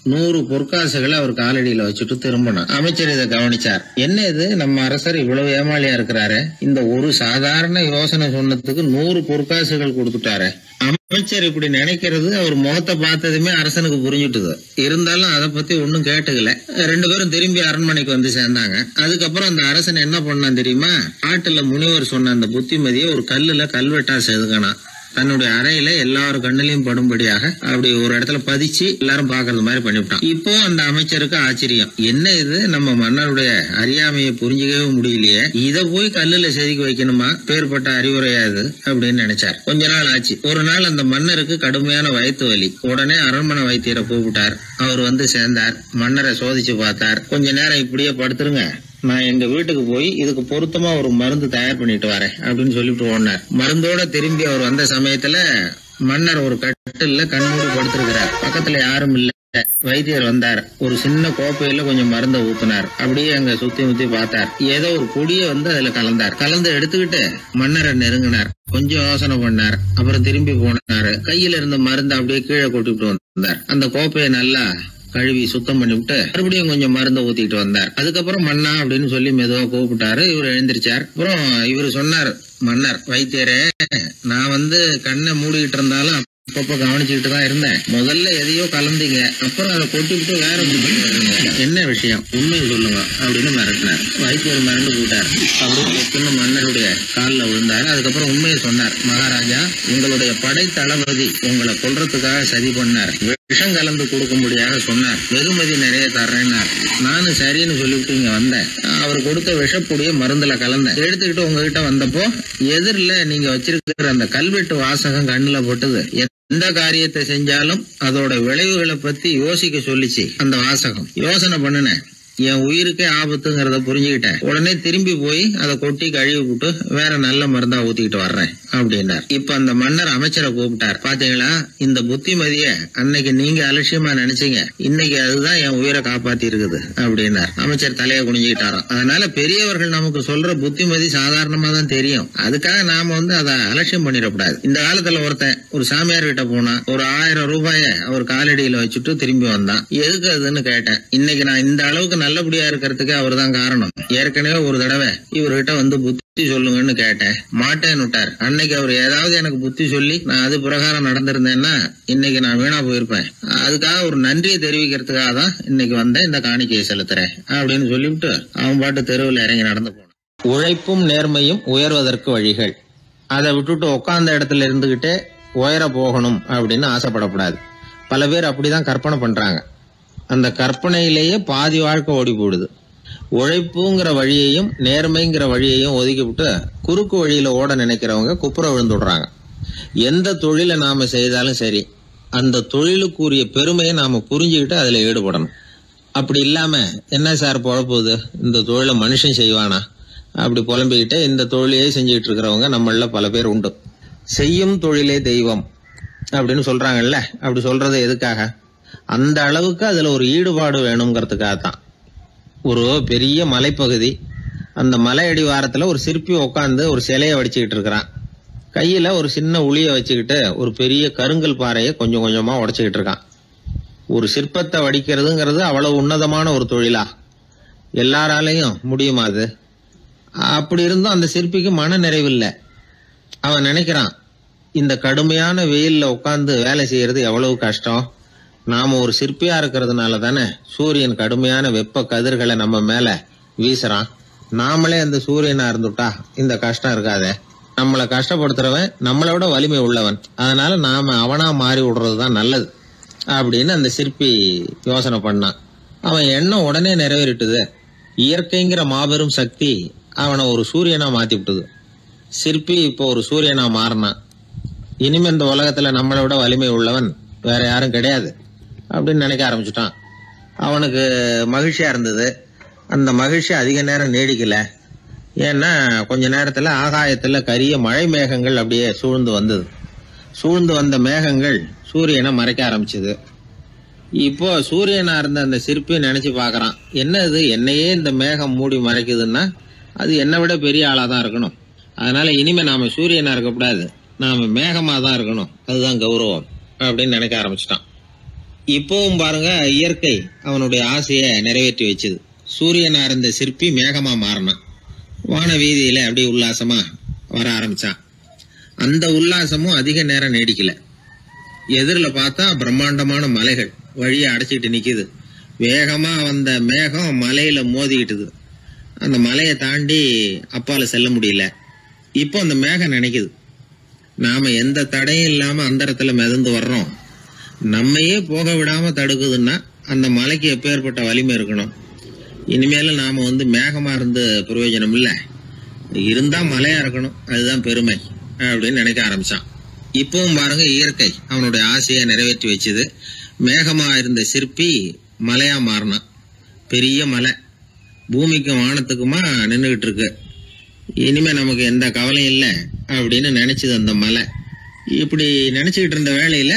நூறு பொற்காசுகளை அவர் காலடியில வச்சுட்டு திரும்பணும் அமைச்சர் இதை கவனிச்சார் என்ன இது நம்ம அரசர் இவ்வளவு ஏமாளியா இருக்கிறாரு இந்த ஒரு சாதாரண யோசனை சொன்னதுக்கு நூறு பொற்காசுகள் கொடுத்துட்டாரு அமைச்சர் இப்படி நினைக்கிறது அவர் முகத்தை பார்த்ததுமே அரசனுக்கு புரிஞ்சுட்டுது இருந்தாலும் அதை பத்தி ஒன்னும் கேட்டுக்கல ரெண்டு பேரும் திரும்பி அரண்மனைக்கு வந்து சேர்ந்தாங்க அதுக்கப்புறம் அந்த அரசன் என்ன பண்ணான் தெரியுமா ஆட்டுல முனிவர் சொன்ன அந்த புத்திமதியை ஒரு கல்லுல கல்வெட்டா செதுக்கணும் தன்னுடைய அறையில எல்லாரும் கண்ணிலையும் படும்படியாக அப்படி ஒரு இடத்துல பதிச்சு எல்லாரும் பாக்குறது மாதிரி பண்ணிவிட்டான் இப்போ அந்த அமைச்சருக்கு ஆச்சரியம் என்ன இது நம்ம மன்னருடைய அறியாமையை புரிஞ்சுக்கவே முடியலையே இத போய் கல்லுல செதுக்கி வைக்கணுமா பேர்பட்ட அறிவுரையா இது அப்படின்னு நினைச்சார் கொஞ்ச நாள் ஆச்சு ஒரு நாள் அந்த மன்னருக்கு கடுமையான வயிற்று வலி உடனே அரண்மனை வைத்தியரை கூப்பிட்டார் அவர் வந்து சேர்ந்தார் மன்னரை சோதிச்சு பார்த்தார் கொஞ்ச நேரம் இப்படியே படுத்துருங்க நான் எங்க வீட்டுக்கு போய் இதுக்கு பொருத்தமா ஒரு மருந்து தயார் பண்ணிட்டு வரேன் அப்படின்னு சொல்லிட்டு ஓடினார் மருந்தோட திரும்பி அவர் வந்த சமயத்துல மன்னர் ஒரு கட்டில்ல கண்மூடி படுத்திருக்கிறார் பக்கத்துல யாரும் இல்ல வைத்தியர் வந்தார் ஒரு சின்ன கோப்பையில கொஞ்சம் மருந்த ஊத்துனார் அப்படியே அங்க சுத்தி முத்தி பார்த்தார் ஏதோ ஒரு பொடிய வந்து அதுல கலந்தார் கலந்து எடுத்துக்கிட்டு மன்னரை நெருங்கினார் கொஞ்சம் யோசனை பண்ணார் அப்புறம் திரும்பி போனாரு கையில இருந்த மருந்து அப்படியே கீழே கொட்டிட்டு வந்தார் அந்த கோப்பையை நல்லா கழுவி சுத்தம் பண்ணிவிட்டு மறுபடியும் கொஞ்சம் மருந்த ஊத்திட்டு வந்தார் அதுக்கப்புறம் மன்னா அப்படின்னு சொல்லி மெதுவா கூப்பிட்டாரு இவர் எழுந்திருச்சார் அப்புறம் இவர் சொன்னார் மன்னர் வைத்தியரே நான் வந்து கண்ணை மூடிக்கிட்டு இருந்தாலும் அப்பப்ப கவனிச்சுக்கிட்டு தான் இருந்தேன் முதல்ல எதையோ கலந்தீங்க அப்புறம் அதை கொட்டிவிட்டு வேற குடிச்சிட்டு வரீங்க. என்ன விஷயம் உண்மையை சொல்லுங்க அப்படின்னு மிரட்டினார் வைத்தியர் மிரண்டு போட்டார் அப்படின்னு சின்ன மன்னருடைய காலில் விழுந்தார் அதுக்கப்புறம் உண்மையை சொன்னார் மகாராஜா உங்களுடைய படை தளபதி உங்களை கொல்றதுக்காக சதி பண்ணார் விஷம் கலந்து கொடுக்கும்படியாக சொன்னார் வெகுமதி நிறைய தர்றேன்னார் நானும் சரின்னு சொல்லிவிட்டு இங்க வந்தேன் அவர் கொடுத்த விஷப்புடிய மருந்துல கலந்தேன் எடுத்துக்கிட்டு உங்ககிட்ட வந்தப்போ எதிரில நீங்க வச்சிருக்கிற அந்த கல்வெட்டு வாசகம் கண்ணுல போட்டது எந்த காரியத்தை செஞ்சாலும் அதோட விளைவுகளை பத்தி யோசிக்க சொல்லிச்சு அந்த வாசகம் யோசனை பண்ணுனேன் என் உயிருக்கே ஆபத்துங்கிறத புரிஞ்சுக்கிட்டேன் உடனே திரும்பி போய் அதை கொட்டி கழுவி விட்டு வேற நல்ல மருந்தா ஊத்திக்கிட்டு வர்றேன் அப்படின்னார் இப்ப அந்த மன்னர் அமைச்சரை கூப்பிட்டார் பாத்தீங்களா இந்த புத்திமதிய அன்னைக்கு நீங்க அலட்சியமா நினைச்சீங்க இன்னைக்கு அதுதான் என் உயிரை காப்பாத்தி இருக்குது அப்படின்னார் அமைச்சர் தலையை குனிஞ்சுக்கிட்டாராம் அதனால பெரியவர்கள் நமக்கு சொல்ற புத்திமதி சாதாரணமா தான் தெரியும் அதுக்காக நாம வந்து அதை அலட்சியம் பண்ணிடக்கூடாது இந்த காலத்துல ஒருத்தன் ஒரு சாமியார் கிட்ட போனா ஒரு ஆயிரம் ரூபாய அவர் காலடியில வச்சுட்டு திரும்பி வந்தான் எதுக்கு அதுன்னு கேட்டேன் இன்னைக்கு நான் இந்த அளவுக்கு நல்லபடியா இருக்கிறதுக்கு அவர் தான் காரணம் ஏற்கனவே ஒரு தடவை இவர்கிட்ட வந்து புத்தி சொல்லுங்கன்னு கேட்டேன் மாட்டேன்னு விட்டார் அன்னைக்கு அவர் ஏதாவது எனக்கு புத்தி சொல்லி நான் அது பிரகாரம் நடந்திருந்தேன்னா இன்னைக்கு நான் வீணா போயிருப்பேன் அதுக்காக ஒரு நன்றியை தெரிவிக்கிறதுக்காக தான் இன்னைக்கு வந்தேன் இந்த காணிக்கையை செலுத்துறேன் அப்படின்னு சொல்லிவிட்டு அவன் பாட்டு தெருவில் இறங்கி நடந்து போனான் உழைப்பும் நேர்மையும் உயர்வதற்கு வழிகள் அதை விட்டுட்டு உட்கார்ந்த இடத்துல இருந்துகிட்டே உயர போகணும் அப்படின்னு ஆசைப்படக்கூடாது பல பேர் அப்படிதான் கற்பனை பண்றாங்க அந்த கற்பனையிலேயே பாதி வாழ்க்கை ஓடி போடுது உழைப்புங்கிற வழியையும் நேர்மைங்கிற வழியையும் ஒதுக்கிவிட்டு குறுக்கு வழியில ஓட நினைக்கிறவங்க குப்புற விழுந்துடுறாங்க எந்த தொழிலை நாம செய்தாலும் சரி அந்த தொழிலுக்குரிய பெருமையை நாம புரிஞ்சுக்கிட்டு அதுல ஈடுபடணும் அப்படி இல்லாம என்ன சார் பொழப்புது இந்த தொழிலை மனுஷன் செய்வானா அப்படி புலம்பிக்கிட்டு இந்த தொழிலையே செஞ்சுக்கிட்டு இருக்கிறவங்க நம்மள பல பேர் உண்டு செய்யும் தொழிலே தெய்வம் அப்படின்னு சொல்றாங்கல்ல அப்படி சொல்றது எதுக்காக அந்த அளவுக்கு அதுல ஒரு ஈடுபாடு வேணுங்கிறதுக்காக தான் ஒரு பெரிய மலைப்பகுதி அந்த மலை அடிவாரத்துல ஒரு சிற்பி உட்காந்து ஒரு சிலையை வடிச்சுக்கிட்டு இருக்கிறான் கையில ஒரு சின்ன உளிய வச்சுக்கிட்டு ஒரு பெரிய கருங்கல் பாறையை கொஞ்சம் கொஞ்சமா உடைச்சுக்கிட்டு இருக்கான் ஒரு சிற்பத்தை வடிக்கிறதுங்கிறது அவ்வளவு உன்னதமான ஒரு தொழிலா எல்லாராலையும் முடியுமா அது அப்படி இருந்தும் அந்த சிற்பிக்கு மன நிறைவில்லை அவன் நினைக்கிறான் இந்த கடுமையான வெயில்ல உட்காந்து வேலை செய்யறது எவ்வளவு கஷ்டம் நாம ஒரு சிற்பியா இருக்கிறதுனால தானே சூரியன் கடுமையான வெப்ப கதிர்களை நம்ம மேல வீசுறான் நாமளே அந்த சூரியனா இருந்துட்டா இந்த கஷ்டம் இருக்காதே நம்மளை கஷ்டப்படுத்துறவன் நம்மளை விட வலிமை உள்ளவன் அதனால நாம அவனா மாறி விடுறது தான் நல்லது அப்படின்னு அந்த சிற்பி யோசனை பண்ணான் அவன் எண்ணம் உடனே நிறைவேறிட்டுது இயற்கைங்கிற மாபெரும் சக்தி அவனை ஒரு சூரியனா மாத்தி விட்டுது சிற்பி இப்போ ஒரு சூரியனா மாறினான் இனிமே இந்த உலகத்துல நம்மளை விட வலிமை உள்ளவன் வேற யாரும் கிடையாது அப்படின்னு நினைக்க ஆரம்பிச்சுட்டான் அவனுக்கு மகிழ்ச்சியா இருந்தது அந்த மகிழ்ச்சி அதிக நேரம் நீடிக்கல ஏன்னா கொஞ்ச நேரத்துல ஆகாயத்துல கரிய மழை மேகங்கள் அப்படியே சூழ்ந்து வந்தது சூழ்ந்து வந்த மேகங்கள் சூரியனை மறைக்க ஆரம்பிச்சது இப்போ சூரியனா இருந்த அந்த சிற்பி நினைச்சு பார்க்கறான் என்ன இது என்னையே இந்த மேகம் மூடி மறைக்குதுன்னா அது என்னை விட பெரிய ஆளா தான் இருக்கணும் அதனால இனிமே நாம சூரியனா இருக்கக்கூடாது நாம மேகமா தான் இருக்கணும் அதுதான் கௌரவம் அப்படின்னு நினைக்க ஆரம்பிச்சிட்டான் இப்பவும் பாருங்க இயற்கை அவனுடைய ஆசையை நிறைவேற்றி வச்சுது சூரியனா இருந்த சிற்பி மேகமா மாறினான் வான வீதியில அப்படியே உல்லாசமா வர ஆரம்பிச்சான் அந்த உல்லாசமும் அதிக நேரம் நீடிக்கல எதிரில் பார்த்தா பிரம்மாண்டமான மலைகள் வழியை அடைச்சிட்டு நிக்குது வேகமா வந்த மேகம் மலையில மோதிக்கிட்டுது அந்த மலையை தாண்டி அப்பால செல்ல முடியல இப்போ அந்த மேகம் நினைக்குது நாம எந்த தடையும் இல்லாம அந்தரத்துல மிதந்து வர்றோம் நம்மையே போக விடாம தடுக்குதுன்னா அந்த மலைக்கு எப்பேற்பட்ட வலிமை இருக்கணும் இனிமேல நாம வந்து மேகமா இருந்து பிரயோஜனம் இல்ல இருந்தா மலையா இருக்கணும் அதுதான் பெருமை அப்படின்னு நினைக்க ஆரம்பிச்சான் இப்பவும் பாருங்க இயற்கை அவனுடைய ஆசையை நிறைவேற்றி வச்சது மேகமா இருந்த சிற்பி மலையா மாறினான் பெரிய மலை பூமிக்கும் வானத்துக்குமா நின்றுகிட்டு இருக்கு இனிமே நமக்கு எந்த கவலையும் இல்லை அப்படின்னு நினைச்சது அந்த மலை இப்படி நினைச்சுக்கிட்டு இருந்த வேளையில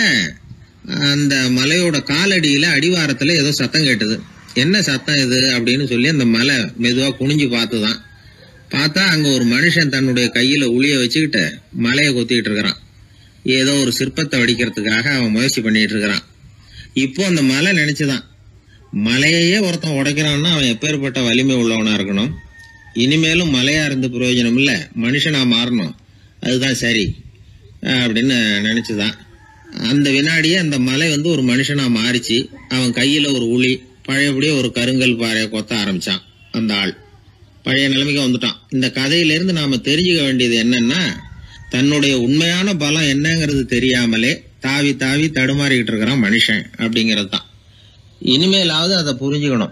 அந்த மலையோட காலடியில அடிவாரத்துல ஏதோ சத்தம் கேட்டது என்ன சத்தம் இது அப்படின்னு சொல்லி அந்த மலை மெதுவா குனிஞ்சு பார்த்துதான் பார்த்தா அங்க ஒரு மனுஷன் தன்னுடைய கையில உளிய வச்சுக்கிட்டு மலையை கொத்திக்கிட்டு இருக்கிறான் ஏதோ ஒரு சிற்பத்தை வடிக்கிறதுக்காக அவன் முயற்சி பண்ணிட்டு இருக்கிறான் இப்போ அந்த மலை நினைச்சுதான் மலையையே ஒருத்தன் உடைக்கிறான்னா அவன் எப்பேற்பட்ட வலிமை உள்ளவனா இருக்கணும் இனிமேலும் மலையா இருந்து பிரயோஜனம் இல்ல மனுஷனா மாறணும் அதுதான் சரி அப்படின்னு நினைச்சுதான் அந்த வினாடியே அந்த மலை வந்து ஒரு மனுஷனா மாறிச்சு அவன் கையில ஒரு உளி பழையபடியே ஒரு கருங்கல் பாறையை கொத்த ஆரம்பிச்சான் அந்த ஆள் பழைய நிலைமைக்கு வந்துட்டான் இந்த கதையிலிருந்து நாம தெரிஞ்சுக்க வேண்டியது என்னன்னா தன்னுடைய உண்மையான பலம் என்னங்கிறது தெரியாமலே தாவி தாவி தடுமாறிக்கிட்டு இருக்கிறான் மனுஷன் அப்படிங்கிறது தான் இனிமேலாவது அதை புரிஞ்சுக்கணும்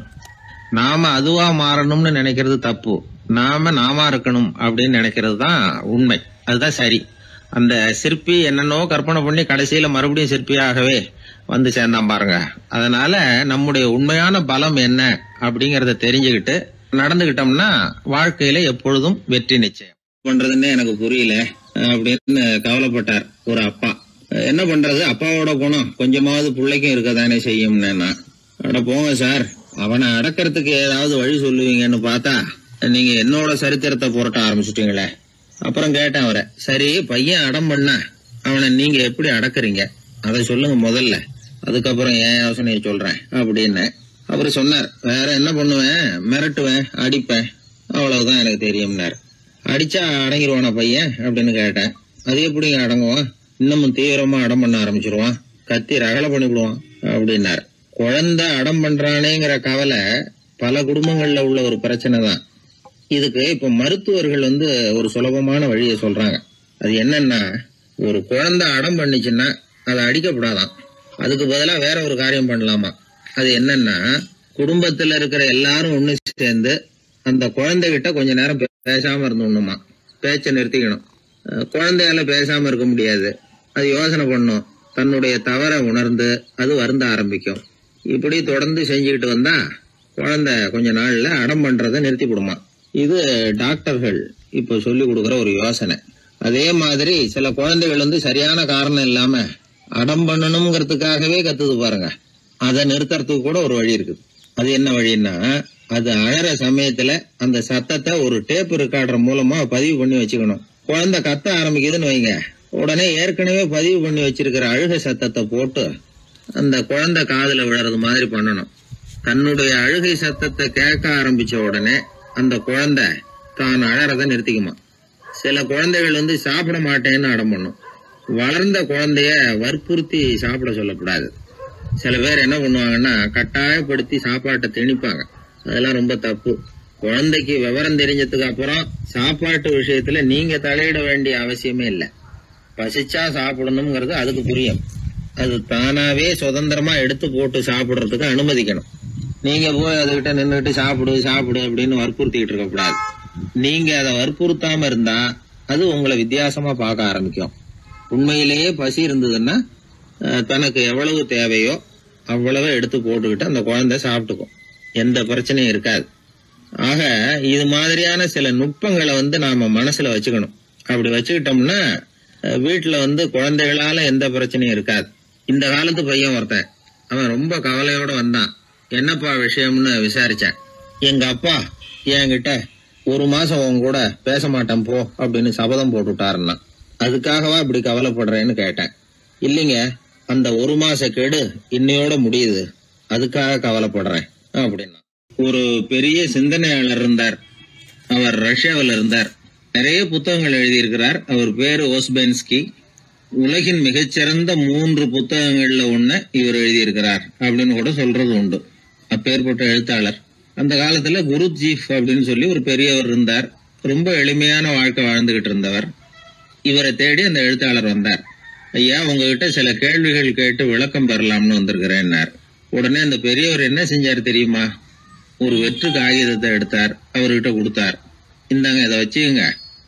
நாம அதுவா மாறணும்னு நினைக்கிறது தப்பு நாம நாமா இருக்கணும் அப்படின்னு நினைக்கிறது தான் உண்மை அதுதான் சரி அந்த சிற்பி என்னென்னோ கற்பனை பண்ணி கடைசியில மறுபடியும் சிற்பியாகவே வந்து சேர்ந்தான் பாருங்க அதனால நம்முடைய உண்மையான பலம் என்ன அப்படிங்கறத தெரிஞ்சுக்கிட்டு நடந்துகிட்டோம்னா வாழ்க்கையில எப்பொழுதும் வெற்றி நிச்சயம் பண்றதுன்னு எனக்கு புரியல அப்படின்னு கவலைப்பட்டார் ஒரு அப்பா என்ன பண்றது அப்பாவோட குணம் கொஞ்சமாவது பிள்ளைக்கும் இருக்கதானே செய்யும்னு நான் அட போங்க சார் அவனை அடக்கிறதுக்கு ஏதாவது வழி சொல்லுவீங்கன்னு பார்த்தா நீங்க என்னோட சரித்திரத்தை புரட்ட ஆரம்பிச்சிட்டீங்களே அப்புறம் கேட்டேன் அவரை சரி பையன் அடம் பண்ணா அவனை நீங்க எப்படி அடக்குறீங்க அதை சொல்லுங்க முதல்ல அதுக்கப்புறம் என் யோசனையை சொல்றேன் அப்படின்னு அவரு சொன்னார் வேற என்ன பண்ணுவேன் மிரட்டுவேன் அடிப்பேன் அவ்வளவுதான் எனக்கு தெரியும்னார் அடிச்சா அடங்கிடுவானா பையன் அப்படின்னு கேட்டேன் அது எப்படிங்க அடங்குவான் இன்னமும் தீவிரமா அடம் பண்ண ஆரம்பிச்சிருவான் கத்தி ரகலை பண்ணிவிடுவான் அப்படின்னார் குழந்தை அடம் பண்றானேங்கிற கவலை பல குடும்பங்கள்ல உள்ள ஒரு பிரச்சனை தான் இதுக்கு இப்ப மருத்துவர்கள் வந்து ஒரு சுலபமான வழியை சொல்றாங்க அது என்னன்னா ஒரு குழந்தை அடம் பண்ணிச்சுன்னா அதை அடிக்கப்படாதான் அதுக்கு பதிலா வேற ஒரு காரியம் பண்ணலாமா அது என்னன்னா குடும்பத்துல இருக்கிற எல்லாரும் ஒண்ணு சேர்ந்து அந்த குழந்தைகிட்ட கொஞ்ச நேரம் பே- பேசாம இருந்தோம்னுமா பேச்சை நிறுத்திக்கணும் அஹ் குழந்தையால பேசாம இருக்க முடியாது அது யோசனை பண்ணும் தன்னுடைய தவறை உணர்ந்து அது வருந்த ஆரம்பிக்கும் இப்படி தொடர்ந்து செஞ்சுக்கிட்டு வந்தா குழந்தை கொஞ்ச நாள்ல அடம் பண்றதை நிறுத்தி விடுமா இது டாக்டர்கள் இப்ப சொல்லி கொடுக்குற ஒரு யோசனை அதே மாதிரி சில குழந்தைகள் வந்து சரியான காரணம் இல்லாம அடம் பண்ணணுங்கிறதுக்காகவே கத்துது பாருங்க அதை நிறுத்துறதுக்கு கூட ஒரு வழி இருக்குது அது என்ன வழின்னா அது அழற சமயத்துல அந்த சத்தத்தை ஒரு டேப் ரெக்கார்டர் மூலமா பதிவு பண்ணி வச்சுக்கணும் குழந்தை கத்த ஆரம்பிக்குதுன்னு வைங்க உடனே ஏற்கனவே பதிவு பண்ணி வச்சிருக்கிற அழுகை சத்தத்தை போட்டு அந்த குழந்தை காதுல விழறது மாதிரி பண்ணணும் தன்னுடைய அழுகை சத்தத்தை கேட்க ஆரம்பிச்ச உடனே அந்த குழந்தை தான் அழறத நிறுத்திக்குமா சில குழந்தைகள் வந்து சாப்பிட மாட்டேன்னு அடம் பண்ணும் வளர்ந்த குழந்தைய வற்புறுத்தி சாப்பிட சொல்லக்கூடாது சில பேர் என்ன பண்ணுவாங்கன்னா கட்டாயப்படுத்தி சாப்பாட்டை திணிப்பாங்க அதெல்லாம் ரொம்ப தப்பு குழந்தைக்கு விவரம் தெரிஞ்சதுக்கு அப்புறம் சாப்பாட்டு விஷயத்துல நீங்க தலையிட வேண்டிய அவசியமே இல்லை பசிச்சா சாப்பிடணுங்கிறது அதுக்கு புரியும் அது தானாவே சுதந்திரமா எடுத்து போட்டு சாப்பிடுறதுக்கு அனுமதிக்கணும் நீங்க போய் அதுகிட்ட நின்றுட்டு சாப்பிடு சாப்பிடு அப்படின்னு வற்புறுத்திக்கிட்டு இருக்க கூடாது நீங்க அதை வற்புறுத்தாம இருந்தா அது உங்களை வித்தியாசமா பார்க்க ஆரம்பிக்கும் உண்மையிலேயே பசி இருந்ததுன்னா அஹ், தனக்கு எவ்வளவு தேவையோ அவ்வளவு எடுத்து போட்டுக்கிட்டு அந்த குழந்தை சாப்பிட்டுக்கும் எந்த பிரச்சனையும் இருக்காது ஆக இது மாதிரியான சில நுட்பங்களை வந்து நாம மனசுல வச்சுக்கணும் அப்படி வச்சுக்கிட்டோம்னா அஹ், வீட்டுல வந்து குழந்தைகளால எந்த பிரச்சனையும் இருக்காது இந்த காலத்து பையன் ஒருத்தன் அவன் ரொம்ப கவலையோட வந்தான் என்னப்பா விஷயம்னு விசாரிச்சேன் எங்க அப்பா என்கிட்ட ஒரு மாசம் உன் கூட பேச மாட்டேன் போ அப்படின்னு சபதம் போட்டுட்டாருன்னா அதுக்காகவா இப்படி கவலைப்படுறேன்னு கேட்டேன் இல்லைங்க அந்த ஒரு மாச கெடு இன்னையோட முடியுது அதுக்காக கவலைப்படுறேன் அப்படின்னா ஒரு பெரிய சிந்தனையாளர் இருந்தார் அவர் ரஷ்யாவில் இருந்தார் நிறைய புத்தகங்கள் எழுதியிருக்கிறார் அவர் பேரு ஓஸ்பென்ஸ்கி உலகின் மிகச்சிறந்த மூன்று புத்தகங்கள்ல ஒண்ணு இவர் எழுதியிருக்கிறார் அப்படின்னு கூட சொல்றது உண்டு அப்பேற்பட்ட எழுத்தாளர் அந்த காலத்துல குரு ஜீஃப் அப்படின்னு சொல்லி ஒரு பெரியவர் இருந்தார் ரொம்ப எளிமையான வாழ்க்கை வாழ்ந்துகிட்டு இருந்தவர் இவரை தேடி அந்த எழுத்தாளர் வந்தார் ஐயா உங்ககிட்ட சில கேள்விகள் கேட்டு விளக்கம் பெறலாம்னு வந்திருக்கிறேன்னார் உடனே அந்த பெரியவர் என்ன செஞ்சார் தெரியுமா ஒரு வெற்று காகிதத்தை எடுத்தார் அவர்கிட்ட கொடுத்தார் இந்தாங்க இதை வச்சுக்கோங்க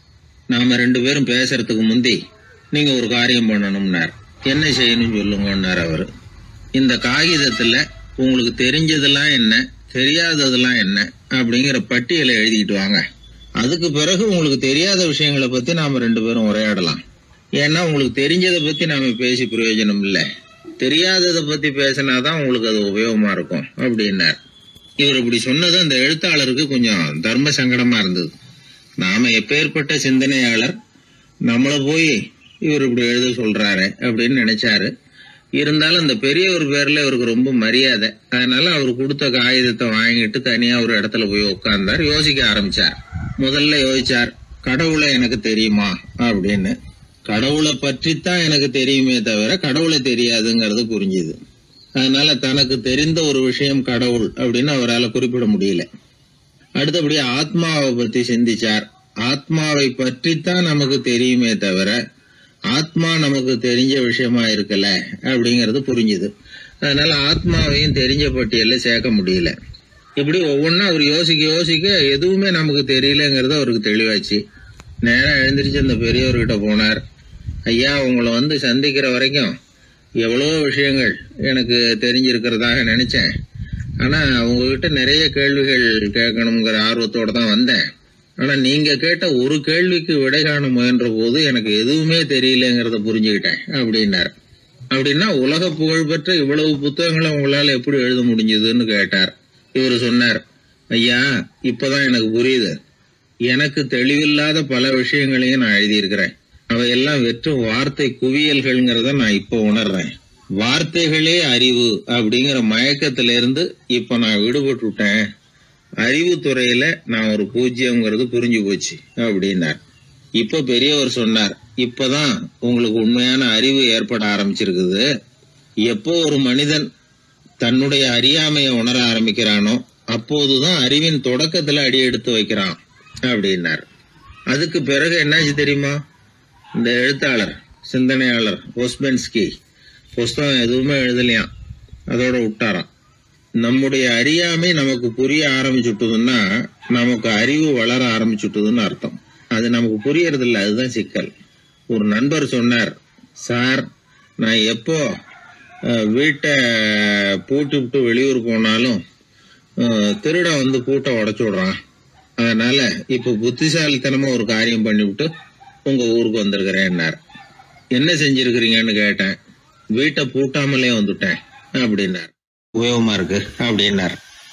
நாம ரெண்டு பேரும் பேசுறதுக்கு முந்தி நீங்க ஒரு காரியம் பண்ணணும்னார் என்ன செய்யணும் சொல்லுங்கன்னார் அவரு இந்த காகிதத்துல உங்களுக்கு தெரிஞ்சதெல்லாம் என்ன தெரியாததெல்லாம் என்ன அப்படிங்கிற பட்டியலை எழுதிட்டு வாங்க அதுக்கு பிறகு உங்களுக்கு தெரியாத விஷயங்களை பத்தி நாம ரெண்டு பேரும் உரையாடலாம் ஏன்னா உங்களுக்கு தெரிஞ்சதை பத்தி நாம பேசி பிரயோஜனம் இல்லை தெரியாததை பத்தி பேசினாதான் உங்களுக்கு அது உபயோகமா இருக்கும் அப்படின்னார் இவர் இப்படி சொன்னது அந்த எழுத்தாளருக்கு கொஞ்சம் தர்ம சங்கடமா இருந்தது நாம எப்பேற்பட்ட சிந்தனையாளர் நம்மள போய் இவர் இப்படி எழுத சொல்றாரு அப்படின்னு நினைச்சாரு இருந்தாலும் அந்த பெரியவர் பேர்ல இவருக்கு ரொம்ப மரியாதை அதனால அவர் கொடுத்த காகிதத்தை வாங்கிட்டு தனியா ஒரு இடத்துல போய் உட்கார்ந்தார் யோசிக்க ஆரம்பிச்சார் முதல்ல யோசிச்சார் கடவுளை எனக்கு தெரியுமா அப்படின்னு கடவுளை பற்றித்தான் எனக்கு தெரியுமே தவிர கடவுளை தெரியாதுங்கிறது புரிஞ்சுது அதனால தனக்கு தெரிந்த ஒரு விஷயம் கடவுள் அப்படின்னு அவரால் குறிப்பிட முடியல அடுத்தபடி ஆத்மாவை பத்தி சிந்திச்சார் ஆத்மாவை பற்றித்தான் நமக்கு தெரியுமே தவிர ஆத்மா நமக்கு தெரிஞ்ச விஷயமா இருக்கல அப்படிங்கறது புரிஞ்சுது அதனால ஆத்மாவையும் தெரிஞ்ச பட்டியல்ல சேர்க்க முடியல இப்படி ஒவ்வொன்றா அவர் யோசிக்க யோசிக்க எதுவுமே நமக்கு தெரியலங்கிறது அவருக்கு தெளிவாச்சு நேரா எழுந்திரிச்சு அந்த பெரியவர்கிட்ட போனார் ஐயா உங்களை வந்து சந்திக்கிற வரைக்கும் எவ்வளோ விஷயங்கள் எனக்கு தெரிஞ்சிருக்கிறதாக நினைச்சேன் ஆனா உங்ககிட்ட நிறைய கேள்விகள் கேட்கணுங்கிற ஆர்வத்தோட தான் வந்தேன் ஆனா நீங்க கேட்ட ஒரு கேள்விக்கு விடை காண முயன்ற போது எனக்கு எதுவுமே தெரியலங்கிறத புரிஞ்சுக்கிட்டேன் அப்படின்னார் அப்படின்னா உலக புகழ்பெற்ற இவ்வளவு புத்தகங்களை உங்களால எப்படி எழுத முடிஞ்சதுன்னு கேட்டார் இவர் சொன்னார் ஐயா இப்பதான் எனக்கு புரியுது எனக்கு தெளிவில்லாத பல விஷயங்களையும் நான் எழுதியிருக்கிறேன் அவையெல்லாம் வெற்றும் வார்த்தை குவியல்கள்ங்கிறத நான் இப்போ உணர்றேன் வார்த்தைகளே அறிவு அப்படிங்கிற மயக்கத்துல இருந்து இப்ப நான் விடுபட்டுட்டேன் அறிவு துறையில நான் ஒரு பூஜ்யம்ங்கிறது புரிஞ்சு போச்சு அப்படின்னார் இப்ப பெரியவர் சொன்னார் இப்பதான் உங்களுக்கு உண்மையான அறிவு ஏற்பட ஆரம்பிச்சிருக்குது எப்போ ஒரு மனிதன் தன்னுடைய அறியாமையை உணர ஆரம்பிக்கிறானோ அப்போதுதான் அறிவின் தொடக்கத்துல அடி எடுத்து வைக்கிறான் அப்படின்னார் அதுக்கு பிறகு என்னாச்சு தெரியுமா இந்த எழுத்தாளர் சிந்தனையாளர் ஒஸ்பென்ஸ்கி புஸ்தகம் எதுவுமே எழுதலையாம் அதோட விட்டாராம் நம்முடைய அறியாமை நமக்கு புரிய ஆரம்பிச்சுட்டதுன்னா நமக்கு அறிவு வளர ஆரம்பிச்சுட்டதுன்னு அர்த்தம் அது நமக்கு புரியறது இல்ல அதுதான் சிக்கல் ஒரு நண்பர் சொன்னார் சார் நான் எப்போ அஹ், வீட்டை பூட்டி விட்டு வெளியூர் போனாலும் அஹ், திருடன் வந்து பூட்டை உடைச்சு விடுறான் அதனால இப்ப புத்திசாலித்தனமா ஒரு காரியம் பண்ணிவிட்டு உங்க ஊருக்கு வந்திருக்கிறேன்னார் என்ன செஞ்சிருக்கிறீங்கன்னு கேட்டேன் வீட்டை பூட்டாமலே வந்துட்டேன் அப்படின்னார் உபயோகமா இருக்கு அப்படின்னார்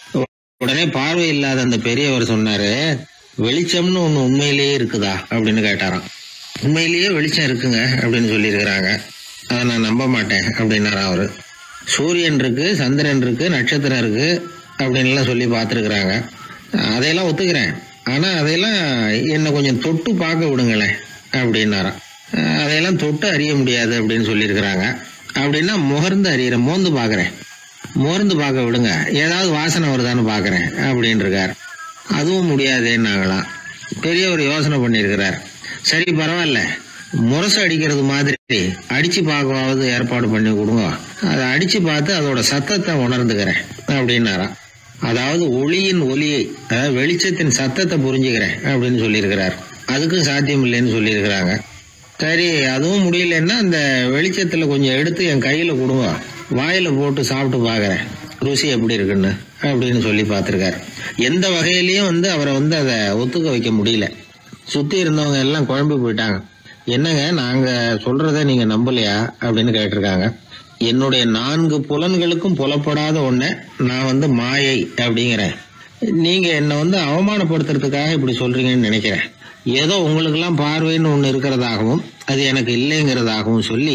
உடனே பார்வை இல்லாத அந்த பெரியவர் சொன்னாரு வெளிச்சம்னு ஒண்ணு உண்மையிலேயே இருக்குதா அப்படின்னு கேட்டாராம் உண்மையிலேயே வெளிச்சம் இருக்குங்க அப்படின்னு சொல்லியிருக்கிறாங்க அதை நான் நம்ப மாட்டேன் அப்படின்னாரா அவரு சூரியன் இருக்கு சந்திரன் இருக்கு நட்சத்திரம் இருக்கு அப்படின்லாம் சொல்லி பார்த்துருக்குறாங்க அதையெல்லாம் ஒத்துக்கிறேன் ஆனா அதையெல்லாம் என்னை கொஞ்சம் தொட்டு பார்க்க விடுங்களேன் அப்படின்னாராம் அஹ் அதையெல்லாம் தொட்டு அறிய முடியாது அப்படின்னு சொல்லியிருக்கிறாங்க அப்படின்னா முகர்ந்து அறியிறேன் மோந்து பார்க்கறேன் மோர்ந்து பார்க்க விடுங்க ஏதாவது வாசனை வருதான்னு பார்க்கறேன் அப்படின்னு இருக்கார் அதுவும் முடியாதேன்னாங்களாம் பெரியவர் யோசனை பண்ணியிருக்கிறார் சரி பரவாயில்ல முரசு அடிக்கிறது மாதிரி அடிச்சு பார்க்கவாவது ஏற்பாடு பண்ணி கொடுங்க அதை அடிச்சு பார்த்து அதோட சத்தத்தை உணர்ந்துக்கிறேன் அப்படின்னாராம் அதாவது ஒளியின் ஒலியை அதாவது வெளிச்சத்தின் சத்தத்தை புரிஞ்சுக்கிறேன் அப்படின்னு சொல்லியிருக்கிறார் அதுக்கும் சாத்தியம் இல்லைன்னு சொல்லியிருக்கிறாங்க சரி அதுவும் முடியலன்னா அந்த வெளிச்சத்துல கொஞ்சம் எடுத்து என் கையில கொடுங்க வாயில போட்டு சாப்பிட்டு பார்க்கறேன் ருசி எப்படி இருக்குன்னு அப்படின்னு சொல்லி பார்த்திருக்காரு எந்த வகையிலயும் வந்து அவரை வந்து அதை ஒத்துக்க வைக்க முடியல சுத்தி இருந்தவங்க எல்லாம் குழம்பி போயிட்டாங்க என்னங்க நாங்க சொல்றத நீங்க நம்பலையா அப்படின்னு கேட்டிருக்காங்க என்னுடைய நான்கு புலன்களுக்கும் புலப்படாத ஒண்ண நான் வந்து மாயை அப்படிங்கிறேன் நீங்க என்னை வந்து அவமானப்படுத்துறதுக்காக இப்படி சொல்றீங்கன்னு நினைக்கிறேன் ஏதோ உங்களுக்கெல்லாம் பார்வைன்னு ஒன்று இருக்கிறதாகவும் அது எனக்கு இல்லைங்கிறதாகவும் சொல்லி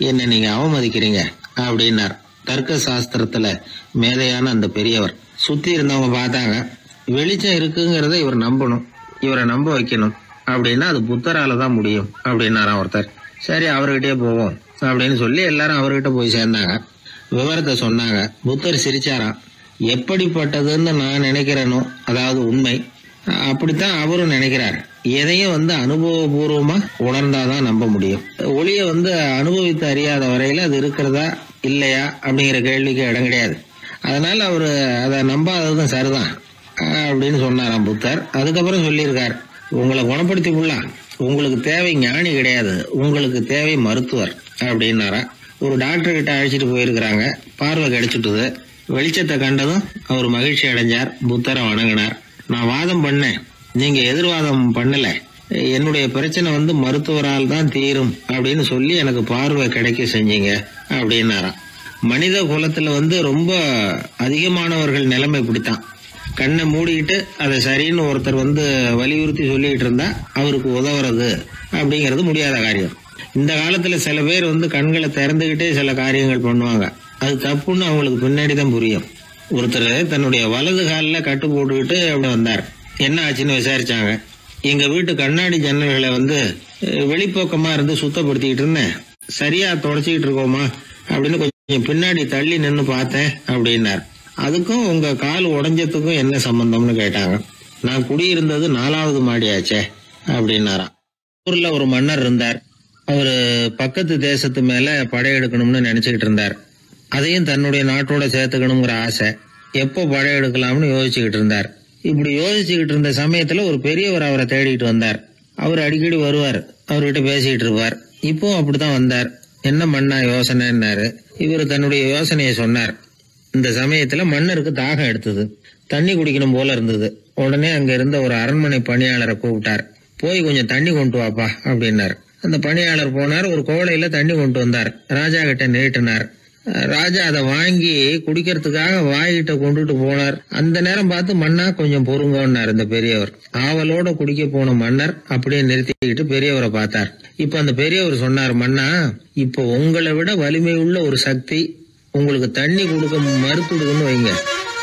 என்ன நீங்க அவமதிக்கிறீங்க அப்படின்னார் தர்க்க சாஸ்திரத்துல மேதையான அந்த பெரியவர் சுத்தி இருந்தவங்க பார்த்தாங்க வெளிச்சம் இருக்குங்கிறத இவர் நம்பணும் இவரை நம்ப வைக்கணும் அப்படின்னா அது புத்தரால தான் முடியும் அப்படின்னாராம் ஒருத்தர் சரி அவர்கிட்டயே போவோம் அப்படின்னு சொல்லி எல்லாரும் அவர்கிட்ட போய் சேர்ந்தாங்க விவரத்தை சொன்னாங்க புத்தர் சிரிச்சாராம் எப்படிப்பட்டதுன்னு நான் நினைக்கிறேனோ அதாவது உண்மை அப்படித்தான் அவரும் நினைக்கிறார் எதையும் வந்து அனுபவபூர்வமா உணர்ந்தாதான் நம்ப முடியும் ஒளிய வந்து அனுபவித்து அறியாத வரையில அது இருக்கிறதா இல்லையா அப்படிங்கிற கேள்விக்கு இடம் கிடையாது அதனால அவரு அதை நம்பாததும் சரிதான் அப்படின்னு சொன்னாராம் புத்தர் அதுக்கப்புறம் சொல்லியிருக்கார் உங்களை குணப்படுத்தி கொள்ளலாம் உங்களுக்கு தேவை ஞானி கிடையாது உங்களுக்கு தேவை மருத்துவர் அப்படின்னாரா ஒரு டாக்டர் கிட்ட அழைச்சிட்டு போயிருக்கிறாங்க பார்வை கிடைச்சிட்டுது வெளிச்சத்தை கண்டதும் அவர் மகிழ்ச்சி அடைஞ்சார் புத்தரை வணங்கினார் நான் வாதம் பண்ணேன் நீங்க எதிர்வாதம் பண்ணல என்னுடைய பிரச்சனை வந்து மருத்துவரால் தான் தீரும் அப்படின்னு சொல்லி எனக்கு பார்வை கிடைக்க செஞ்சீங்க அப்படின்னாராம் மனித குலத்துல வந்து ரொம்ப அதிகமானவர்கள் நிலைமை இப்படித்தான் கண்ணை மூடிக்கிட்டு அதை சரின்னு ஒருத்தர் வந்து வலியுறுத்தி சொல்லிட்டு இருந்தா அவருக்கு உதவுறது அப்படிங்கிறது முடியாத காரியம் இந்த காலத்துல சில பேர் வந்து கண்களை திறந்துகிட்டே சில காரியங்கள் பண்ணுவாங்க அது தப்புன்னு அவங்களுக்கு பின்னாடி தான் புரியும் ஒருத்தர் தன்னுடைய வலது காலில் கட்டு போட்டுக்கிட்டு அப்படி வந்தார் என்ன ஆச்சுன்னு விசாரிச்சாங்க எங்க வீட்டு கண்ணாடி ஜன்னல்களை வந்து அஹ், வெளிப்பக்கமா இருந்து சுத்தப்படுத்திக்கிட்டு இருந்தேன் சரியா தொடச்சிக்கிட்டு இருக்கோமா அப்படின்னு கொஞ்சம் பின்னாடி தள்ளி நின்று பார்த்தேன் அப்படின்னார் அதுக்கும் உங்க கால் உடைஞ்சதுக்கும் என்ன சம்பந்தம்னு கேட்டாங்க நான் குடியிருந்தது நாலாவது மாடியாச்சே அப்படின்னாராம் ஊர்ல ஒரு மன்னர் இருந்தார் அவரு பக்கத்து தேசத்து மேல படையெடுக்கணும்னு நினைச்சுக்கிட்டு இருந்தார் அதையும் தன்னுடைய நாட்டோட சேர்த்துக்கணுங்கிற ஆசை எப்போ படையெடுக்கலாம்னு யோசிச்சுக்கிட்டு இருந்தார் இப்படி யோசிச்சுக்கிட்டு இருந்த சமயத்துல ஒரு பெரியவர் அவரை தேடிட்டு வந்தார் அவர் அடிக்கடி வருவார் அவர்கிட்ட பேசிக்கிட்டு இருப்பார் இப்பவும் அப்படித்தான் வந்தார் என்ன மண்ணா யோசனைன்னாரு இவர் தன்னுடைய யோசனையை சொன்னார் இந்த சமயத்துல மன்னருக்கு தாகம் எடுத்தது தண்ணி குடிக்கணும் போல இருந்தது உடனே அங்க இருந்த ஒரு அரண்மனை பணியாளரை கூப்பிட்டார் போய் கொஞ்சம் தண்ணி கொண்டு வாப்பா அப்படின்னார் அந்த பணியாளர் போனார் ஒரு கோலையில தண்ணி கொண்டு வந்தார் ராஜா கிட்ட நீட்டினார் அஹ் ராஜா அதை வாங்கி குடிக்கிறதுக்காக வாயிட்ட கொண்டுட்டு போனார் அந்த நேரம் பார்த்து மன்னா கொஞ்சம் பொறுங்கன்னார் இந்த பெரியவர் ஆவலோட குடிக்க போன மன்னர் அப்படியே நிறுத்திக்கிட்டு பெரியவரை பார்த்தார் இப்ப அந்த பெரியவர் சொன்னார் மன்னா இப்போ உங்களை விட வலிமை உள்ள ஒரு சக்தி உங்களுக்கு தண்ணி கொடுக்க மறுத்துடுதுன்னு வைங்க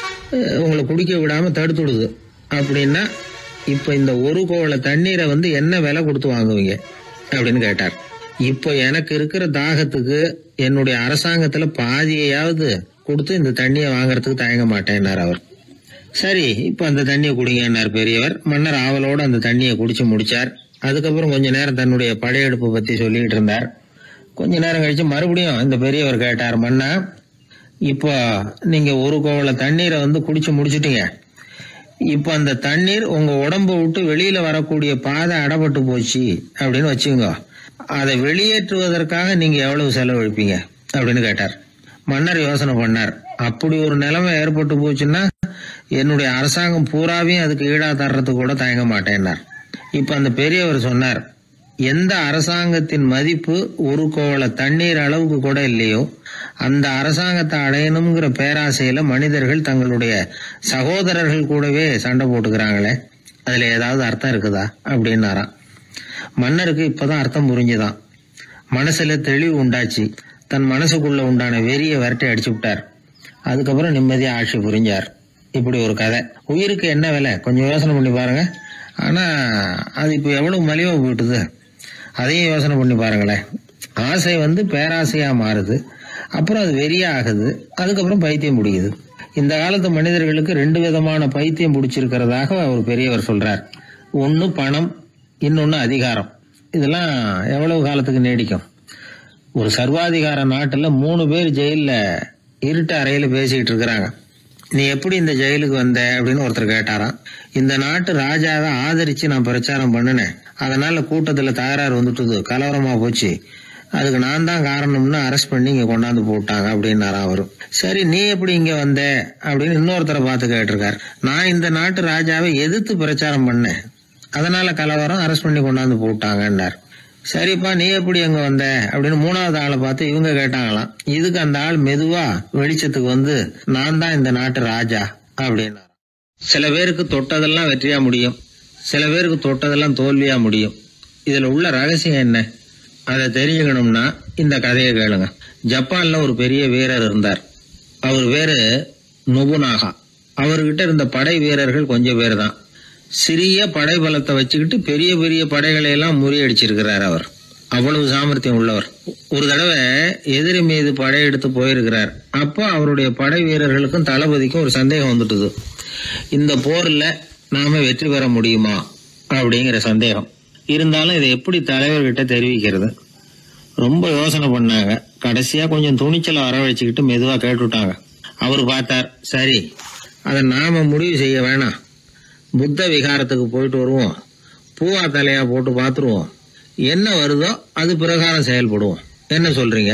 அஹ் உங்களை குடிக்க விடாம தடுத்துடுது அப்படின்னா இப்ப இந்த ஒரு கோவள தண்ணீரை வந்து என்ன விலை கொடுத்து வாங்குவீங்க அப்படின்னு கேட்டார் இப்போ எனக்கு இருக்கிற தாகத்துக்கு என்னுடைய அரசாங்கத்துல பாதியையாவது கொடுத்து இந்த தண்ணியை வாங்குறதுக்கு தயங்க மாட்டேன்னார் அவர் சரி இப்ப அந்த தண்ணியை குடிங்கன்னார் பெரியவர் மன்னர் ஆவலோட அந்த தண்ணியை குடிச்சு முடிச்சார் அதுக்கப்புறம் கொஞ்ச நேரம் தன்னுடைய படையெடுப்பு பத்தி சொல்லிட்டு இருந்தார் கொஞ்ச நேரம் கழிச்சு மறுபடியும் இந்த பெரியவர் கேட்டார் மன்னா இப்போ நீங்க ஒரு கோவள தண்ணீரை வந்து குடிச்சு முடிச்சிட்டீங்க இப்போ அந்த தண்ணீர் உங்க உடம்ப விட்டு வெளியில வரக்கூடிய பாதை அடப்பட்டு போச்சு அப்படின்னு வச்சுங்க அதை வெளியேற்றுவதற்காக நீங்க எவ்வளவு செலவழிப்பீங்க அப்படின்னு கேட்டார் மன்னர் யோசனை பண்ணார் அப்படி ஒரு நிலைமை ஏற்பட்டு போச்சுன்னா என்னுடைய அரசாங்கம் பூராவையும் அதுக்கு ஈடா தர்றதுக்கு கூட தயங்க மாட்டேன்னார் இப்ப அந்த பெரியவர் சொன்னார் எந்த அரசாங்கத்தின் மதிப்பு ஒரு கோவள தண்ணீர் அளவுக்கு கூட இல்லையோ அந்த அரசாங்கத்தை அடையணுங்கிற பேராசையில மனிதர்கள் தங்களுடைய சகோதரர்கள் கூடவே சண்டை போட்டுக்கிறாங்களே அதுல ஏதாவது அர்த்தம் இருக்குதா அப்படின்னாராம் மன்னருக்கு இப்பதான் அர்த்தம் புரிஞ்சுதான் மனசுல தெளிவு உண்டாச்சு தன் மனசுக்குள்ள உண்டான வெறிய விரட்டி அடிச்சு விட்டார் அதுக்கப்புறம் நிம்மதியா ஆட்சி புரிஞ்சார் இப்படி ஒரு கதை உயிருக்கு என்ன விலை கொஞ்சம் யோசனை பண்ணி பாருங்க ஆனா அது இப்போ எவ்வளவு மலிவா போயிட்டுது அதையும் யோசனை பண்ணி பாருங்களேன் ஆசை வந்து பேராசையா மாறுது அப்புறம் அது வெறியா ஆகுது அதுக்கப்புறம் பைத்தியம் பிடிக்குது இந்த காலத்து மனிதர்களுக்கு ரெண்டு விதமான பைத்தியம் பிடிச்சிருக்கிறதாக ஒரு பெரியவர் சொல்றார் ஒன்னு பணம் இன்னொன்னு அதிகாரம் இதெல்லாம் எவ்வளவு காலத்துக்கு நீடிக்கும் ஒரு சர்வாதிகார நாட்டுல மூணு பேர் ஜெயில்ல இருட்டு அறையில பேசிக்கிட்டு இருக்கிறாங்க நீ எப்படி இந்த ஜெயிலுக்கு வந்த அப்படின்னு ஒருத்தர் கேட்டாராம் இந்த நாட்டு ராஜாவை ஆதரிச்சு நான் பிரச்சாரம் பண்ணினேன் அதனால கூட்டத்துல தகராறு வந்துட்டுது கலவரமா போச்சு அதுக்கு நான் தான் காரணம்னு அரெஸ்ட் பண்ணி இங்க கொண்டாந்து போட்டாங்க அப்படின்னாராம் அவரு சரி நீ எப்படி இங்க வந்த அப்படின்னு இன்னொருத்தரை பார்த்து கேட்டிருக்காரு நான் இந்த நாட்டு ராஜாவை எதிர்த்து பிரச்சாரம் பண்ணேன் அதனால கலவரம் அரெஸ்ட் பண்ணி கொண்டாந்து போட்டாங்கன்னார் சரிப்பா நீ எப்படி அங்க வந்த அப்படின்னு மூணாவது ஆளை பார்த்து இவங்க கேட்டாங்களாம் இதுக்கு அந்த ஆள் மெதுவா வெளிச்சத்துக்கு வந்து நான் தான் இந்த நாட்டு ராஜா அப்படின்னா சில பேருக்கு தொட்டதெல்லாம் வெற்றியா முடியும் சில பேருக்கு தொட்டதெல்லாம் தோல்வியா முடியும் இதுல உள்ள ரகசியம் என்ன அதை தெரிஞ்சுக்கணும்னா இந்த கதையை கேளுங்க ஜப்பான்ல ஒரு பெரிய வீரர் இருந்தார் அவர் பேரு நொபுனாகா அவர்கிட்ட இருந்த படை வீரர்கள் கொஞ்சம் பேர் தான் சிறிய படை பலத்தை வச்சுக்கிட்டு பெரிய பெரிய படைகளை எல்லாம் முறியடிச்சிருக்கிறார் அவர் அவ்வளவு சாமர்த்தியம் உள்ளவர் ஒரு தடவை எதிரி மீது படையெடுத்து போயிருக்கிறார் அப்போ அவருடைய படை வீரர்களுக்கும் தளபதிக்கும் ஒரு சந்தேகம் வந்துட்டுது இந்த போர்ல நாம வெற்றி பெற முடியுமா அப்படிங்கிற சந்தேகம் இருந்தாலும் இதை எப்படி தலைவர்கிட்ட தெரிவிக்கிறது ரொம்ப யோசனை பண்ணாங்க கடைசியா கொஞ்சம் துணிச்சலை வரவழைச்சுக்கிட்டு மெதுவா கேட்டுவிட்டாங்க அவர் பார்த்தார் சரி அதை நாம முடிவு செய்ய வேணாம் புத்த விகாரத்துக்கு போயிட்டு வருவோம் பூவா தலையா போட்டு பார்த்துருவோம் என்ன வருதோ அது பிரகாரம் செயல்படுவோம் என்ன சொல்றீங்க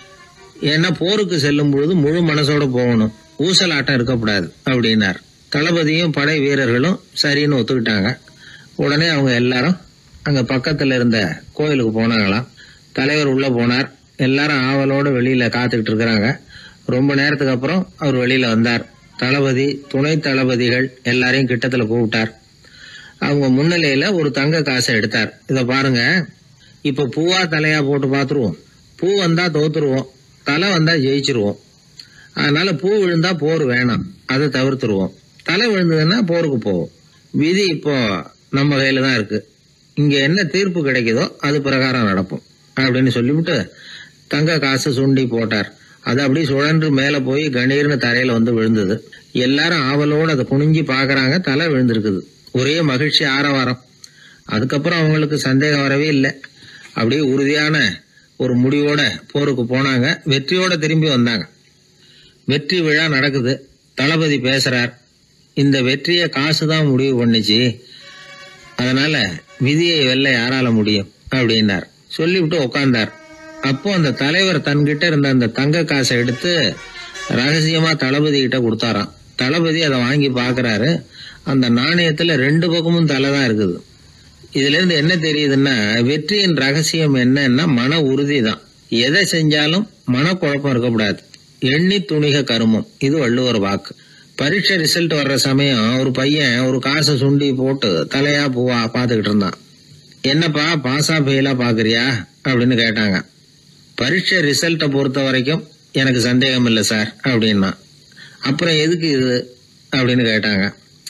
ஏன்னா போருக்கு செல்லும் பொழுது முழு மனசோட போகணும் ஊசலாட்டம் இருக்கக்கூடாது அப்படின்னார் தளபதியும் படை வீரர்களும் சரின்னு ஒத்துக்கிட்டாங்க உடனே அவங்க எல்லாரும் அங்க பக்கத்துல இருந்த கோயிலுக்கு போனாங்களாம் தலைவர் உள்ள போனார் எல்லாரும் ஆவலோட வெளியில காத்துக்கிட்டு இருக்கிறாங்க ரொம்ப நேரத்துக்கு அப்புறம் அவர் வெளியில வந்தார் தளபதி துணை தளபதிகள் எல்லாரையும் கிட்டத்துல கூப்பிட்டார் அவங்க முன்னிலையில ஒரு தங்க காசை எடுத்தார் இத பாருங்க இப்ப பூவா தலையா போட்டு பாத்துருவோம் பூ வந்தா தோத்துருவோம் தலை வந்தா ஜெயிச்சிருவோம் அதனால பூ விழுந்தா போர் வேணாம் அதை தவிர்த்துருவோம் தலை விழுந்ததுன்னா போருக்கு போவோம் விதி இப்போ நம்ம கையில தான் இருக்கு இங்க என்ன தீர்ப்பு கிடைக்குதோ அது பிரகாரம் நடப்போம் அப்படின்னு சொல்லிவிட்டு தங்க காசு சுண்டி போட்டார் அது அப்படியே சுழன்று மேல போய் கணீர்னு தரையில வந்து விழுந்தது எல்லாரும் ஆவலோடு அதை குனிஞ்சு பாக்குறாங்க தலை விழுந்திருக்குது ஒரே மகிழ்ச்சி ஆரவாரம் அதுக்கப்புறம் அவங்களுக்கு சந்தேகம் வரவே இல்லை அப்படியே உறுதியான ஒரு முடிவோட போருக்கு போனாங்க வெற்றியோட திரும்பி வந்தாங்க வெற்றி விழா நடக்குது தளபதி பேசுறார் இந்த வெற்றியை காசு தான் முடிவு பண்ணுச்சு அதனால விதியை வெல்ல யாரால முடியும் அப்படின்னார் சொல்லிவிட்டு உட்கார்ந்தார் அப்போ அந்த தலைவர் தன்கிட்ட இருந்த அந்த தங்க காசை எடுத்து ரகசியமா தளபதி கிட்ட கொடுத்தாராம் தளபதி அதை வாங்கி பாக்குறாரு அந்த நாணயத்துல ரெண்டு பக்கமும் தலை தான் இருக்குது இதுல இருந்து என்ன தெரியுதுன்னா வெற்றியின் ரகசியம் என்னன்னா மன உறுதி தான் எதை செஞ்சாலும் மனக்குழப்பம் இருக்கக்கூடாது எண்ணி துணிக கருமம் இது வள்ளுவர் வாக்கு பரீட்சை ரிசல்ட் வர்ற சமயம் ஒரு பையன் ஒரு காசை சுண்டி போட்டு தலையா பூவா பாத்துக்கிட்டு இருந்தான் என்னப்பா பாஸா ஃபெயிலா பாக்குறியா அப்படின்னு கேட்டாங்க பரீட்சை ரிசல்ட்டை பொறுத்த வரைக்கும் எனக்கு சந்தேகம் இல்லை சார் அப்படின்னா அப்புறம் எதுக்கு இது அப்படின்னு கேட்டாங்க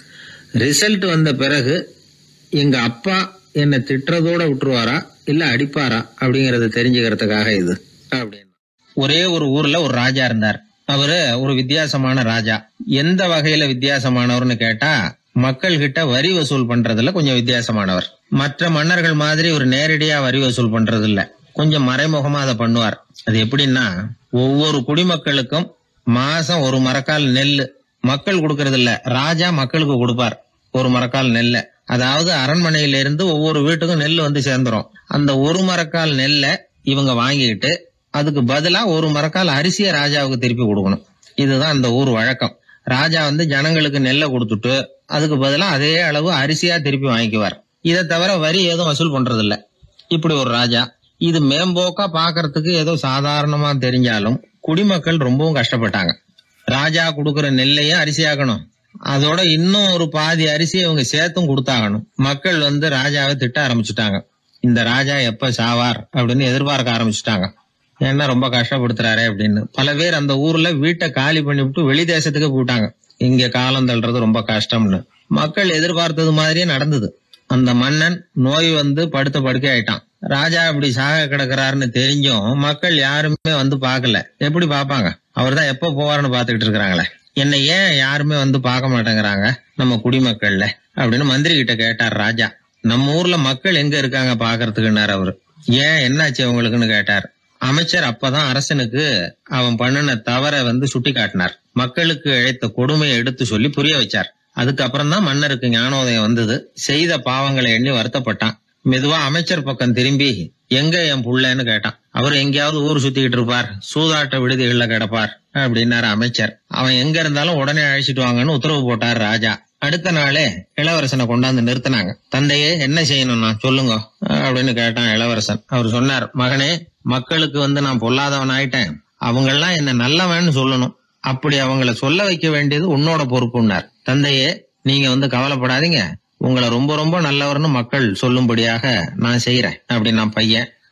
ரிசல்ட் வந்த பிறகு எங்க அப்பா என்னை திட்டுறதோட விட்டுருவாரா இல்ல அடிப்பாரா அப்படிங்கறத தெரிஞ்சுக்கிறதுக்காக இது அப்படின்னு ஒரே ஒரு ஊர்ல ஒரு ராஜா இருந்தார் அவரு ஒரு வித்தியாசமான ராஜா எந்த வகையில வித்தியாசமானவர்னு கேட்டா மக்கள் கிட்ட வரி வசூல் பண்றதுல கொஞ்சம் வித்தியாசமானவர் மற்ற மன்னர்கள் மாதிரி ஒரு நேரடியா வரி வசூல் பண்றது இல்ல கொஞ்சம் மறைமுகமா அதை பண்ணுவார் அது எப்படின்னா ஒவ்வொரு குடிமக்களுக்கும் மாசம் ஒரு மரக்கால் நெல்லு மக்கள் கொடுக்கறது இல்ல ராஜா மக்களுக்கு கொடுப்பார் ஒரு மரக்கால் நெல்லை அதாவது அரண்மனையில இருந்து ஒவ்வொரு வீட்டுக்கும் நெல் வந்து சேர்ந்துரும் அந்த ஒரு மரக்கால் நெல்லை இவங்க வாங்கிட்டு அதுக்கு பதிலா ஒரு மரக்கால் அரிசியை ராஜாவுக்கு திருப்பி கொடுக்கணும் இதுதான் அந்த ஊர் வழக்கம் ராஜா வந்து ஜனங்களுக்கு நெல்லை கொடுத்துட்டு அதுக்கு பதிலா அதே அளவு அரிசியா திருப்பி வாங்கிக்குவார் இதை தவிர வரி எதுவும் வசூல் பண்றது இல்ல இப்படி ஒரு ராஜா இது மேம்போக்கா பாக்குறதுக்கு ஏதோ சாதாரணமா தெரிஞ்சாலும் குடிமக்கள் ரொம்பவும் கஷ்டப்பட்டாங்க ராஜா கொடுக்கிற நெல்லையும் அரிசியாக்கணும் அதோட இன்னும் ஒரு பாதி அரிசியை இவங்க சேர்த்தும் கொடுத்தாகணும் மக்கள் வந்து ராஜாவை திட்ட ஆரம்பிச்சுட்டாங்க இந்த ராஜா எப்ப சாவார் அப்படின்னு எதிர்பார்க்க ஆரம்பிச்சுட்டாங்க ஏன்னா ரொம்ப கஷ்டப்படுத்துறாரே அப்படின்னு பல பேர் அந்த ஊர்ல வீட்டை காலி பண்ணிவிட்டு வெளி தேசத்துக்கு போயிட்டாங்க இங்க காலம் தள்ளுறது ரொம்ப கஷ்டம்னு மக்கள் எதிர்பார்த்தது மாதிரியே நடந்தது அந்த மன்னன் நோய் வந்து படுத்த படுக்கை ஆயிட்டான் ராஜா இப்படி சாக கிடக்குறாருன்னு தெரிஞ்சும் மக்கள் யாருமே வந்து பார்க்கல எப்படி பார்ப்பாங்க அவர் தான் எப்ப போவாருன்னு பாத்துக்கிட்டு இருக்கிறாங்களே என்னை ஏன் யாருமே வந்து பார்க்க மாட்டேங்கிறாங்க நம்ம குடிமக்கள்ல அப்படின்னு மந்திரி கிட்ட கேட்டார் ராஜா நம்ம ஊர்ல மக்கள் எங்க இருக்காங்க பாக்குறதுக்குன்னாரு அவரு ஏன் என்னாச்சு அவங்களுக்குன்னு கேட்டார் அமைச்சர் அப்பதான் அரசனுக்கு அவன் பண்ணின தவற வந்து சுட்டி காட்டினார் மக்களுக்கு இழைத்த கொடுமையை எடுத்து சொல்லி புரிய வச்சார் அதுக்கப்புறம் தான் மன்னருக்கு ஞானோதயம் வந்தது செய்த பாவங்களை எண்ணி வருத்தப்பட்டான் மெதுவா அமைச்சர் பக்கம் திரும்பி எங்க என் புள்ளன்னு கேட்டான் அவர் எங்கேயாவது ஊர் சுத்திக்கிட்டு இருப்பார் சூதாட்ட விடுதிகள்ல கிடப்பார் அப்படின்னாரு அமைச்சர் அவன் எங்க இருந்தாலும் உடனே அழைச்சிட்டு வாங்கன்னு உத்தரவு போட்டார் ராஜா அடுத்த நாளே இளவரசனை கொண்டாந்து நிறுத்தினாங்க தந்தையே என்ன செய்யணும்னா சொல்லுங்க அப்படின்னு கேட்டான் இளவரசன் அவர் சொன்னார் மகனே மக்களுக்கு வந்து நான் பொல்லாதவன் ஆயிட்டேன் அவங்க எல்லாம் என்ன நல்லவன்னு சொல்லணும் அப்படி அவங்கள சொல்ல வைக்க வேண்டியது உன்னோட பொறுப்புன்னார் தந்தையே நீங்க வந்து கவலைப்படாதீங்க உங்களை ரொம்ப ரொம்ப நல்லவர்னு மக்கள் சொல்லும்படியாக நான் செய்யறேன் அப்படின்னு நான் பையன்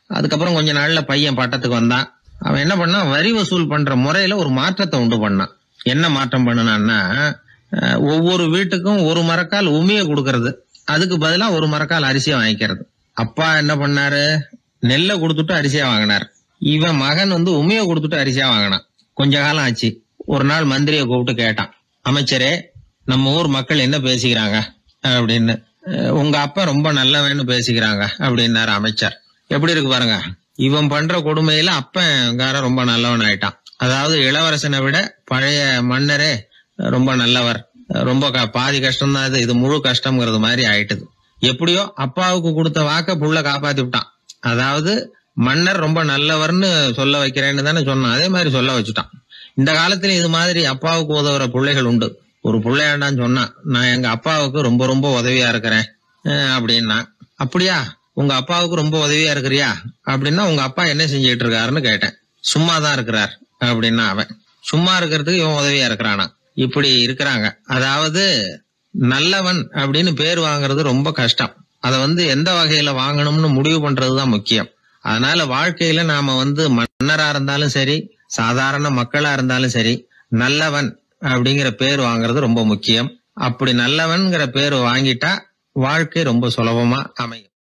அதுக்கப்புறம் கொஞ்ச நாள்ல பையன் பட்டத்துக்கு வந்தான் அவன் என்ன பண்ணான் வரி வசூல் பண்ற முறையில ஒரு மாற்றத்தை உண்டு பண்ணான் என்ன மாற்றம் பண்ணனான்னா அஹ், ஒவ்வொரு வீட்டுக்கும் ஒரு மரக்கால் உமிய கொடுக்கறது அதுக்கு பதிலா ஒரு மரக்கால் அரிசியை வாங்கிக்கிறது அப்பா என்ன பண்ணாரு நெல்லை கொடுத்துட்டு அரிசியா வாங்கினார் இவன் மகன் வந்து உமிய கொடுத்துட்டு அரிசியா வாங்கினான் கொஞ்ச காலம் ஆச்சு ஒரு நாள் மந்திரியை கூப்பிட்டு கேட்டான் அமைச்சரே நம்ம ஊர் மக்கள் என்ன பேசிக்கிறாங்க அப்படின்னு அஹ், உங்க அப்பா ரொம்ப நல்லவன்னு பேசிக்கிறாங்க அப்படின்னாரு அமைச்சர் எப்படி இருக்கு பாருங்க இவன் பண்ற கொடுமையில அப்பன்காரன் ரொம்ப நல்லவன் ஆயிட்டான் அதாவது இளவரசனை விட பழைய மன்னரே ரொம்ப நல்லவர் ரொம்ப க- பாதி கஷ்டம் தான் இது இது முழு கஷ்டம்ங்கிறது மாதிரி ஆயிட்டுது எப்படியோ அப்பாவுக்கு கொடுத்த வாக்க புள்ள காப்பாத்தி விட்டான் அதாவது மன்னர் ரொம்ப நல்லவர்னு சொல்ல வைக்கிறேன்னு தானே சொன்னான் அதே மாதிரி சொல்ல வச்சுட்டான் இந்த காலத்துல இது மாதிரி அப்பாவுக்கு உதவுற பிள்ளைகள் உண்டு ஒரு பிள்ளையாண்டான்னு சொன்னான் நான் எங்க அப்பாவுக்கு ரொம்ப ரொம்ப உதவியா இருக்கிறேன் அஹ் அப்படின்னா அப்படியா உங்க அப்பாவுக்கு ரொம்ப உதவியா இருக்கிறியா அப்படின்னா உங்க அப்பா என்ன செஞ்சுட்டு இருக்காருன்னு கேட்டேன் சும்மா தான் இருக்கிறார் அப்படின்னா அவன் சும்மா இருக்கிறதுக்கு இவன் உதவியா இருக்கிறானா இப்படி இருக்கிறாங்க அதாவது நல்லவன் அப்படின்னு பேர் வாங்குறது ரொம்ப கஷ்டம் அதை வந்து எந்த வகையில வாங்கணும்னு முடிவு பண்றதுதான் முக்கியம் அதனால வாழ்க்கையில நாம வந்து மன்னரா இருந்தாலும் சரி சாதாரண மக்களா இருந்தாலும் சரி நல்லவன் அப்படிங்கிற பேர் வாங்குறது ரொம்ப முக்கியம் அப்படி நல்லவன்கிற பேர் வாங்கிட்டா வாழ்க்கை ரொம்ப சுலபமா அமையும்